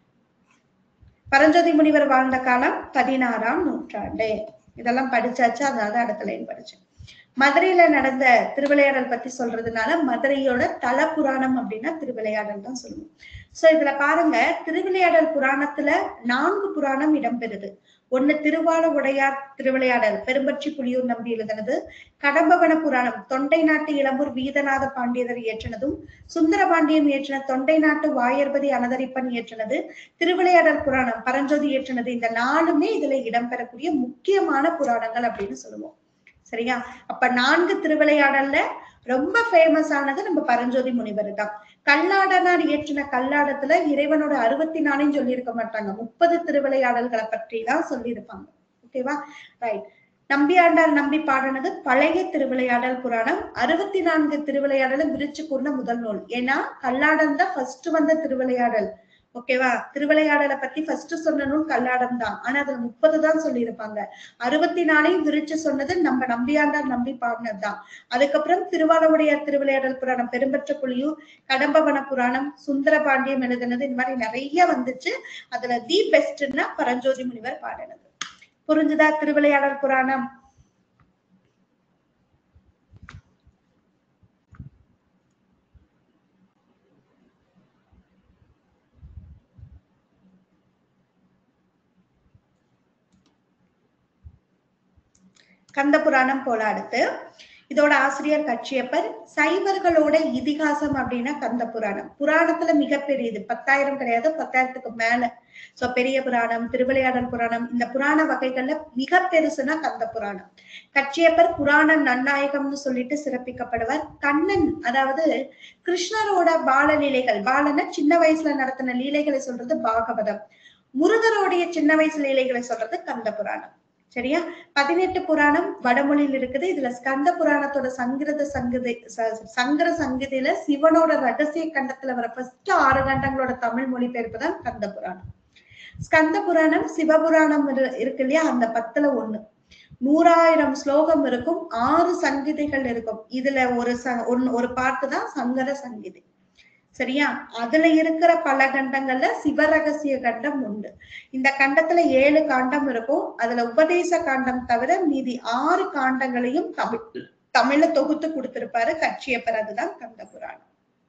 பரஞ்சோதி முனிவர் வாழ்ந்த காலம் பதினாறாம் நூற்றாண்டு இதெல்லாம் படிச்சாச்சு அதனால அடுத்த லைன் படிச்சேன் மதுரையில நடந்த திருவிளையாடல் பத்தி சொல்றதுனால மதுரையோட தல புராணம் அப்படின்னா திருவிளையாடல் தான் சொல்லுவோம் சோ இதுல பாருங்க திருவிளையாடல் புராணத்துல நான்கு புராணம் இடம்பெறுது ஒண்ணு திருவால உடையார் திருவிளையாடல் பெரும்பற்றி புலியூர் நம்பி எழுதினது கடம்பவன புராணம் தொண்டை நாட்டு இளம்பூர் வீதநாத பாண்டியர் இயற்றினதும் சுந்தரபாண்டியம் இயற்றின தொண்டை நாட்டு வாயர்பதி அனதரிப்பன் இயற்றினது திருவிளையாடல் புராணம் பரஞ்சோதி இயற்றினது இந்த நாலுமே இதுல இடம்பெறக்கூடிய முக்கியமான புராணங்கள் அப்படின்னு சொல்லுவோம் சரியா அப்ப நான்கு திருவிளையாடல்ல ரொம்ப ஃபேமஸ் ஆனது நம்ம பரஞ்சோதி முனிவர் தான் கல்லாடனார் இயற்றின கல்லாடத்துல இறைவனோட அறுபத்தி நாலையும் சொல்லியிருக்க மாட்டாங்க முப்பது திருவிளையாடல்களை பற்றி தான் சொல்லியிருப்பாங்க ஓகேவா ரைட் நம்பியாண்டார் நம்பி பாடினது பழைய திருவிளையாடல் புராணம் அறுபத்தி நான்கு திருவிளையாடலும் விரிச்சு கூர்ந்த முதல் நூல் ஏன்னா கல்லாடம் தான் ஃபர்ஸ்ட் வந்த திருவிளையாடல் ஓகேவா திருவிளையாடலை பத்தி ஃபர்ஸ்ட் சொன்ன நூல் கல்லாடம் தான் ஆனா அதுல முப்பது தான் சொல்லியிருப்பாங்க அறுபத்தி நாலையும் விரிச்சு சொன்னது நம்ம நம்பியாண்டார் நம்பி பாடினது தான் அதுக்கப்புறம் திருவாரூடையார் திருவிளையாடல் புராணம் பெரும்பற்ற புலியூர் கடம்பவன புராணம் சுந்தர பாண்டியம் எழுதுனது இந்த மாதிரி நிறைய வந்துச்சு அதுல தி பெஸ்ட்னா பரஞ்சோதி முனிவர் பாடினது புரிஞ்சுதா திருவிளையாடல் புராணம் கந்த புராணம் போல அடுத்து இதோட ஆசிரியர் கட்சியப்பர் சைவர்களோட இதிகாசம் அப்படின்னா கந்த புராணம் புராணத்துல மிகப்பெரியது பத்தாயிரம் கிடையாது பத்தாயிரத்துக்கு மேல சோ பெரிய புராணம் திருவிளையாடல் புராணம் இந்த புராண வகைகள்ல மிக பெருசுனா கந்த புராணம் கட்சியப்பர் புராண நன்னாயகம்னு சொல்லிட்டு சிறப்பிக்கப்படுவர் கண்ணன் அதாவது கிருஷ்ணரோட பால லீலைகள் பாலன சின்ன வயசுல நடத்தின லீலைகளை சொல்றது பாகவதம் முருகரோடைய சின்ன வயசு லீலைகளை சொல்றது கந்த புராணம் சரியா பதினெட்டு புராணம் வடமொழியில் இருக்குது இதுல ஸ்கந்த புராணத்தோட சங்கிரத சங்கதி ச- சங்கர சங்கதியில சிவனோட ரகசிய கண்டத்துல வர ஃபர்ஸ்ட் ஆறு கண்டங்களோட தமிழ் மொழிபெயர்ப்பு தான் கந்த புராணம் ஸ்கந்த புராணம் சிவபுராணம் இரு- இருக்கு இல்லையா அந்த பத்துல ஒண்ணு நூறாயிரம் ஸ்லோகம் இருக்கும் ஆறு சங்கீதைகள் இருக்கும் இதுல ஒரு ச ஒன்னு ஒரு பாட்டு தான் சங்கர சங்கீதை சரியா அதுல இருக்கிற பல கண்டங்கள்ல சிவரகசிய கண்டம் உண்டு இந்த கண்டத்துல ஏழு காண்டம் இருக்கும் அதுல உபதேச காண்டம் தவிர மீதி ஆறு காண்டங்களையும் தமிழ் தமிழ்ல தொகுத்து கொடுத்திருப்பாரு கட்சியப்பர் அதுதான் கந்த புராணம்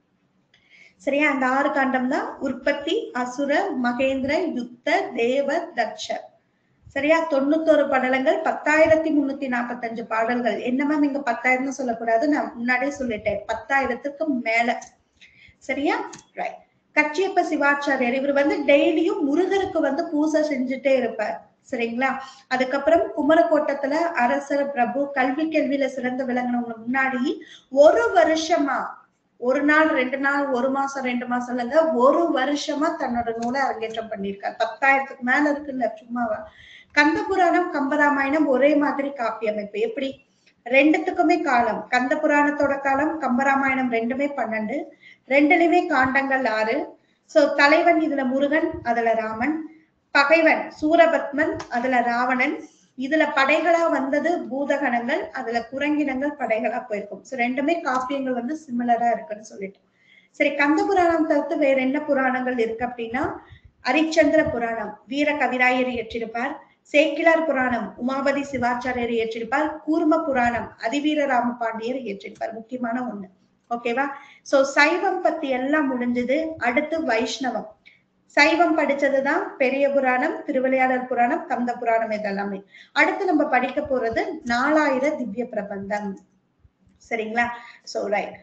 சரியா அந்த ஆறு காண்டம் தான் உற்பத்தி அசுர மகேந்திர யுத்த தேவ தட்ச சரியா தொண்ணூத்தொரு படலங்கள் பத்தாயிரத்தி முன்னூத்தி நாற்பத்தஞ்சு பாடல்கள் என்ன மேம் இங்க பத்தாயிரம்னு சொல்லக்கூடாது நான் முன்னாடியே சொல்லிட்டேன் பத்தாயிரத்துக்கு மேல சரியா ரைட் கச்சியப்ப சிவாச்சாரியார் இவர் வந்து டெய்லியும் முருகருக்கு வந்து பூஜை செஞ்சுட்டே இருப்பார் சரிங்களா அதுக்கப்புறம் குமரக்கோட்டத்துல அரசர் பிரபு கல்வி கேள்வியில சிறந்து விளங்கினவங்க முன்னாடி ஒரு வருஷமா ஒரு நாள் ரெண்டு நாள் ஒரு மாசம் ரெண்டு மாசம் இல்லைங்க ஒரு வருஷமா தன்னோட நூலை அரங்கேற்றம் பண்ணியிருக்கார் பத்தாயிரத்துக்கு மேல இருக்குல்ல சும்மாவா கந்த புராணம் கம்பராமாயணம் ஒரே மாதிரி காப்பி அமைப்பு எப்படி ரெண்டுத்துக்குமே காலம் கந்த புராணத்தோட காலம் கம்பராமாயணம் ரெண்டுமே பன்னெண்டு ரெண்டுலயுமே காண்டங்கள் ஆறு சோ தலைவன் இதுல முருகன் அதுல ராமன் பகைவன் சூரபத்மன் அதுல ராவணன் இதுல படைகளா வந்தது பூதகணங்கள் அதுல குரங்கினங்கள் படைகளா போயிருக்கும் சோ ரெண்டுமே காப்பியங்கள் வந்து சிமிலரா இருக்குன்னு சொல்லிட்டு சரி கந்த புராணம் தவிர்த்து வேற என்ன புராணங்கள் இருக்கு அப்படின்னா அரிச்சந்திர புராணம் வீர கவிராயர் இயற்றிருப்பார் சேக்கிலார் புராணம் உமாபதி சிவாச்சாரியர் இயற்றிருப்பார் கூர்ம புராணம் அதிவீர ராம பாண்டியர் இயற்றிருப்பார் முக்கியமான ஒண்ணு ஓகேவா சோ சைவம் பத்தி எல்லாம் முடிஞ்சது அடுத்து வைஷ்ணவம் சைவம் படிச்சதுதான் பெரிய புராணம் திருவிளையாடல் புராணம் கந்த புராணம் இதெல்லாமே அடுத்து நம்ம படிக்க போறது நாலாயிர திவ்ய பிரபந்தம் சரிங்களா சோ ரைட்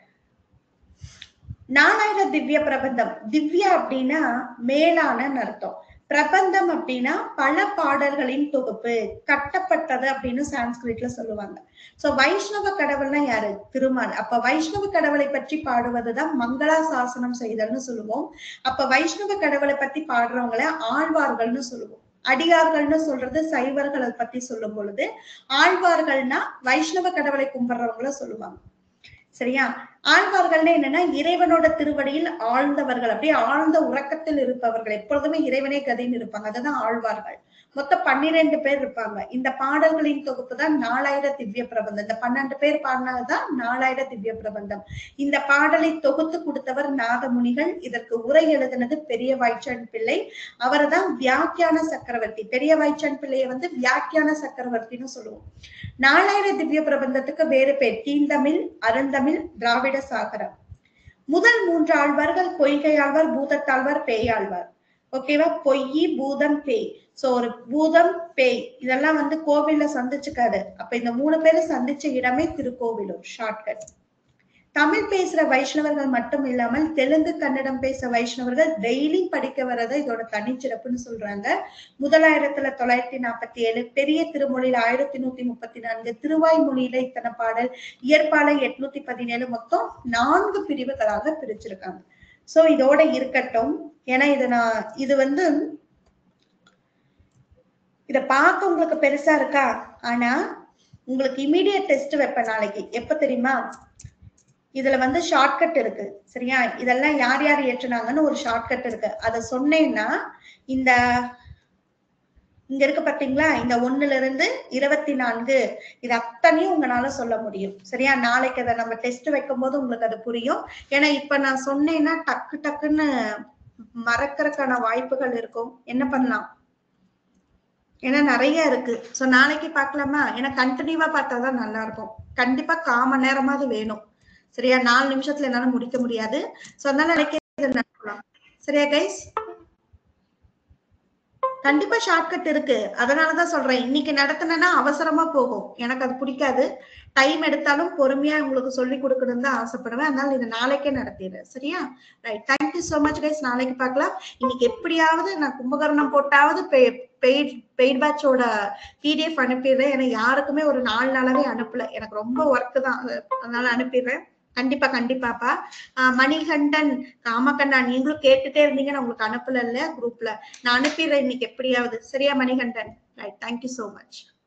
நாலாயிர திவ்ய பிரபந்தம் திவ்யா அப்படின்னா மேலான அர்த்தம் பிரபந்தம் அப்படின்னா பல பாடல்களின் தொகுப்பு கட்டப்பட்டது அப்படின்னு சான்ஸ்கிரிட்ல சொல்லுவாங்க சோ வைஷ்ணவ கடவுள்னா யாரு திருமால் அப்ப வைஷ்ணவ கடவுளை பற்றி பாடுவதுதான் மங்களா சாசனம் செய்தல்னு சொல்லுவோம் அப்ப வைஷ்ணவ கடவுளை பத்தி பாடுறவங்கள ஆழ்வார்கள்னு சொல்லுவோம் அடியார்கள்னு சொல்றது சைவர்களை பத்தி சொல்லும் பொழுது ஆழ்வார்கள்னா வைஷ்ணவ கடவுளை கும்பிடுறவங்கள சொல்லுவாங்க சரியா ஆழ்வார்கள்னா என்னன்னா இறைவனோட திருவடியில் ஆழ்ந்தவர்கள் அப்படியே ஆழ்ந்த உறக்கத்தில் இருப்பவர்கள் எப்பொழுதுமே இறைவனே கதைன்னு இருப்பாங்க அதுதான் ஆழ்வார்கள் மொத்தம் பன்னிரெண்டு பேர் இருப்பாங்க இந்த பாடல்களின் தொகுப்பு தான் நாலாயிர திவ்ய பிரபந்தம் இந்த பன்னெண்டு பேர் பாடினதுதான் நாலாயிர திவ்ய பிரபந்தம் இந்த பாடலை தொகுத்து கொடுத்தவர் நாதமுனிகள் இதற்கு உரை எழுதினது பெரிய வாய்ச்சான் பிள்ளை அவர் தான் வியாக்கியான சக்கரவர்த்தி பெரிய வாய்ச்சான் பிள்ளையை வந்து வியாக்கியான சக்கரவர்த்தின்னு சொல்லுவோம் நாலாயிர திவ்ய பிரபந்தத்துக்கு வேறு பேர் தீந்தமிழ் அருந்தமிழ் திராவிட சாகரம் முதல் மூன்று ஆழ்வார்கள் பொய்கை ஆழ்வார் பூதத்தாழ்வார் பேயாழ்வார் ஓகேவா பொய் பூதம் பேய் சோ ஒரு பூதம் பேய் இதெல்லாம் வந்து கோவில்ல சந்திச்சுக்காரு அப்ப இந்த மூணு பேரும் சந்திச்ச இடமே திருக்கோவிலூர் ஷார்ட்கட் தமிழ் பேசுற வைஷ்ணவர்கள் மட்டும் இல்லாமல் தெலுங்கு கன்னடம் பேச வைஷ்ணவர்கள் டெய்லி படிக்க வரத இதோட தனிச்சிறப்புன்னு சொல்றாங்க முதலாயிரத்துல தொள்ளாயிரத்தி நாற்பத்தி ஏழு பெரிய திருமொழியில ஆயிரத்தி நூத்தி முப்பத்தி நான்கு திருவாய்மொழியில இத்தனை பாடல் இயற்பாலை எட்நூத்தி பதினேழு மொத்தம் நான்கு பிரிவுகளாக பிரிச்சிருக்காங்க சோ இதோட இருக்கட்டும் ஏன்னா இது நான் இது வந்து இத பார்க்க உங்களுக்கு பெருசா இருக்கா ஆனா உங்களுக்கு இமீடியட் டெஸ்ட் வைப்பேன் நாளைக்கு எப்ப தெரியுமா இதுல வந்து ஷார்ட்கட் இருக்கு சரியா இதெல்லாம் யார் யார் ஏற்றுனாங்கன்னு ஒரு ஷார்ட்கட் இருக்கு அத சொன்னேன்னா இந்த இங்க இருக்கு பாத்தீங்களா இந்த ஒண்ணுல இருந்து இருபத்தி நான்கு இது அத்தனையும் உங்களால சொல்ல முடியும் சரியா நாளைக்கு அதை நம்ம டெஸ்ட் வைக்கும் போது உங்களுக்கு அது புரியும் ஏன்னா இப்ப நான் சொன்னேன்னா டக்கு டக்குன்னு மறக்கறதுக்கான வாய்ப்புகள் இருக்கும் என்ன பண்ணலாம் ஏன்னா நிறைய இருக்கு சோ நாளைக்கு பார்க்கலாமா ஏன்னா கண்டினியூவா பார்த்தாதான் நல்லா இருக்கும் கண்டிப்பா காம நேரமாவது வேணும் சரியா நாலு நிமிஷத்துல என்னால முடிக்க முடியாது சோ அதனால நாளைக்கு இதை நடக்கலாம் சரியா கைஸ் கண்டிப்பா ஷார்ட்கட் இருக்கு அதனாலதான் சொல்றேன் இன்னைக்கு நடத்தினா அவசரமா போகும் எனக்கு அது பிடிக்காது டைம் எடுத்தாலும் பொறுமையா உங்களுக்கு சொல்லி கொடுக்கணும்னு தான் ஆசைப்படுவேன் அதனால இது நாளைக்கே நடத்திடுறேன் சரியா right thank you so much guys நாளைக்கு பார்க்கலாம் இன்னைக்கு எப்படியாவது நான் கும்பகர்ணம் போட்டாவது பெய்ட் பெய்ட் பேட்சோட பிடிஎஃப் அனுப்பிடுறேன் ஏன்னா யாருக்குமே ஒரு நாலு நாளாவே அனுப்பல எனக்கு ரொம்ப ஒர்க் தான் அதனால அனுப்பிடுறேன் கண்டிப்பா கண்டிப்பாப்பா ஆஹ் மணிகண்டன் காமக்கண்ணா நீங்களும் கேட்டுட்டே இருந்தீங்க நான் உங்களுக்கு அனுப்பல இல்ல குரூப்ல நான் அனுப்பிடுறேன் இன்னைக்கு எப்படியாவது சரியா Manikandan right thank you so much